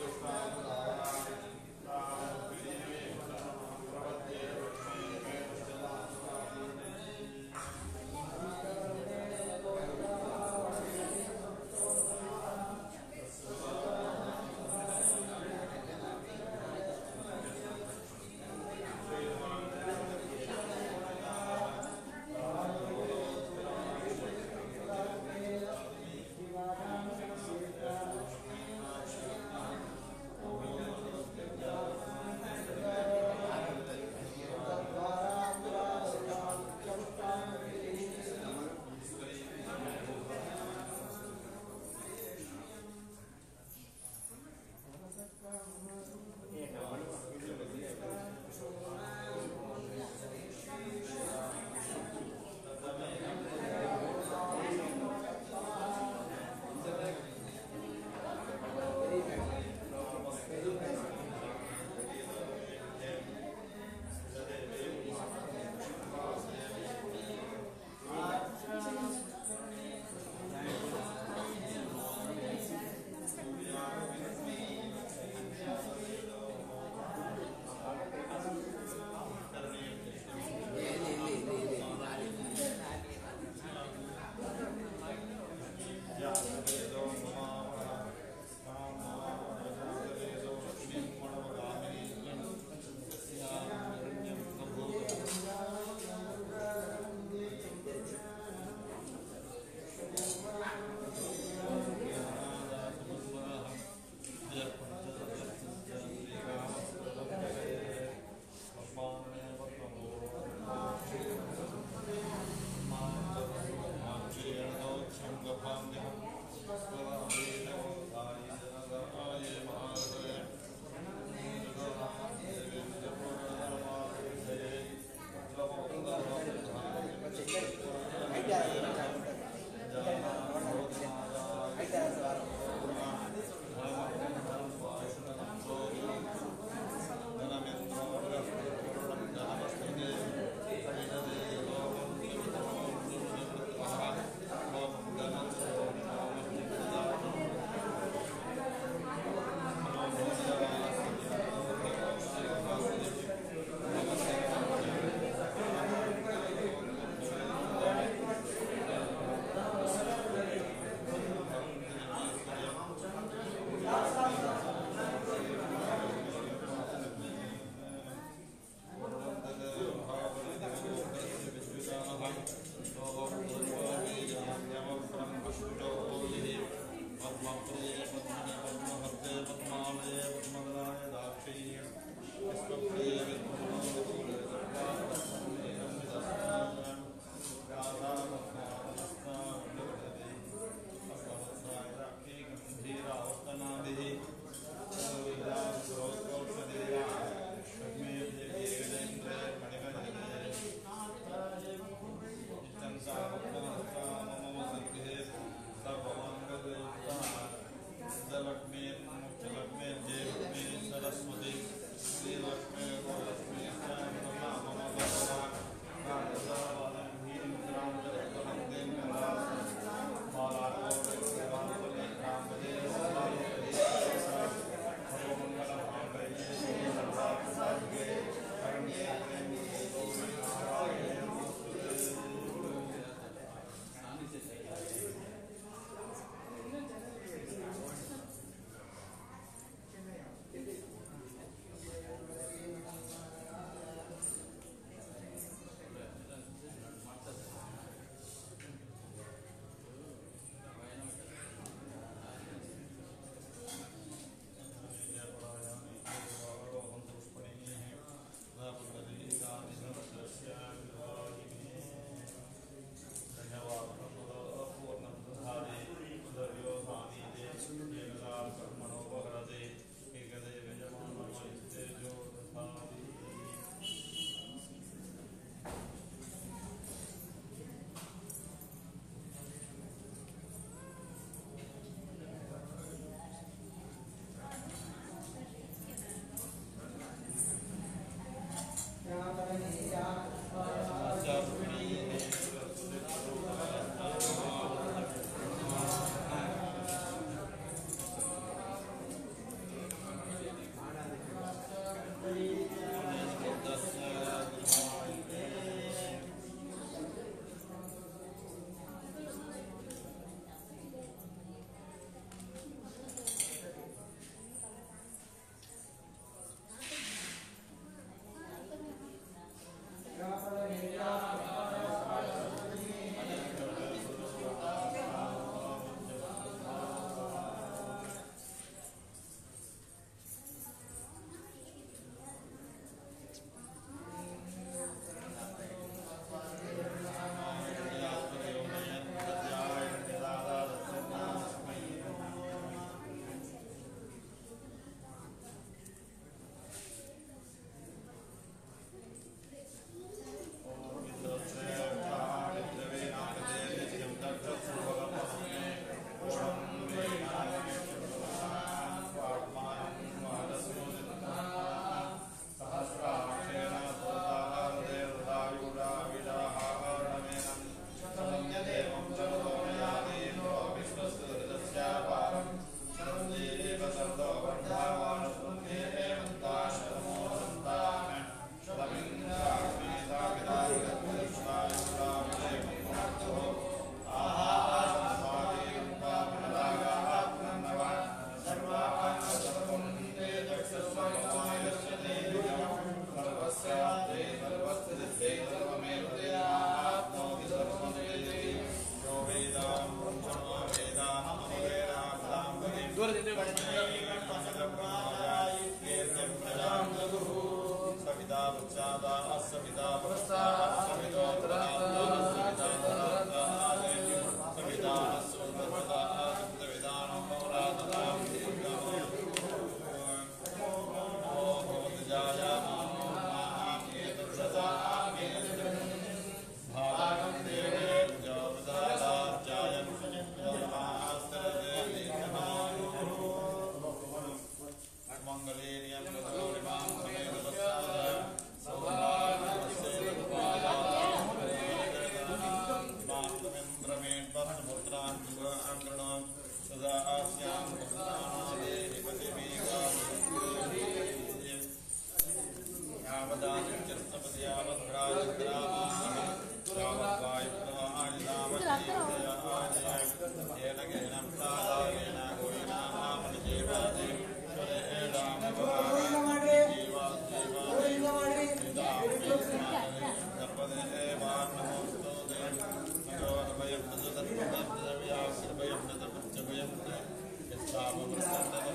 ಮಂಗಲೇರಿಯಂ ಲಿಂಗರಾಜ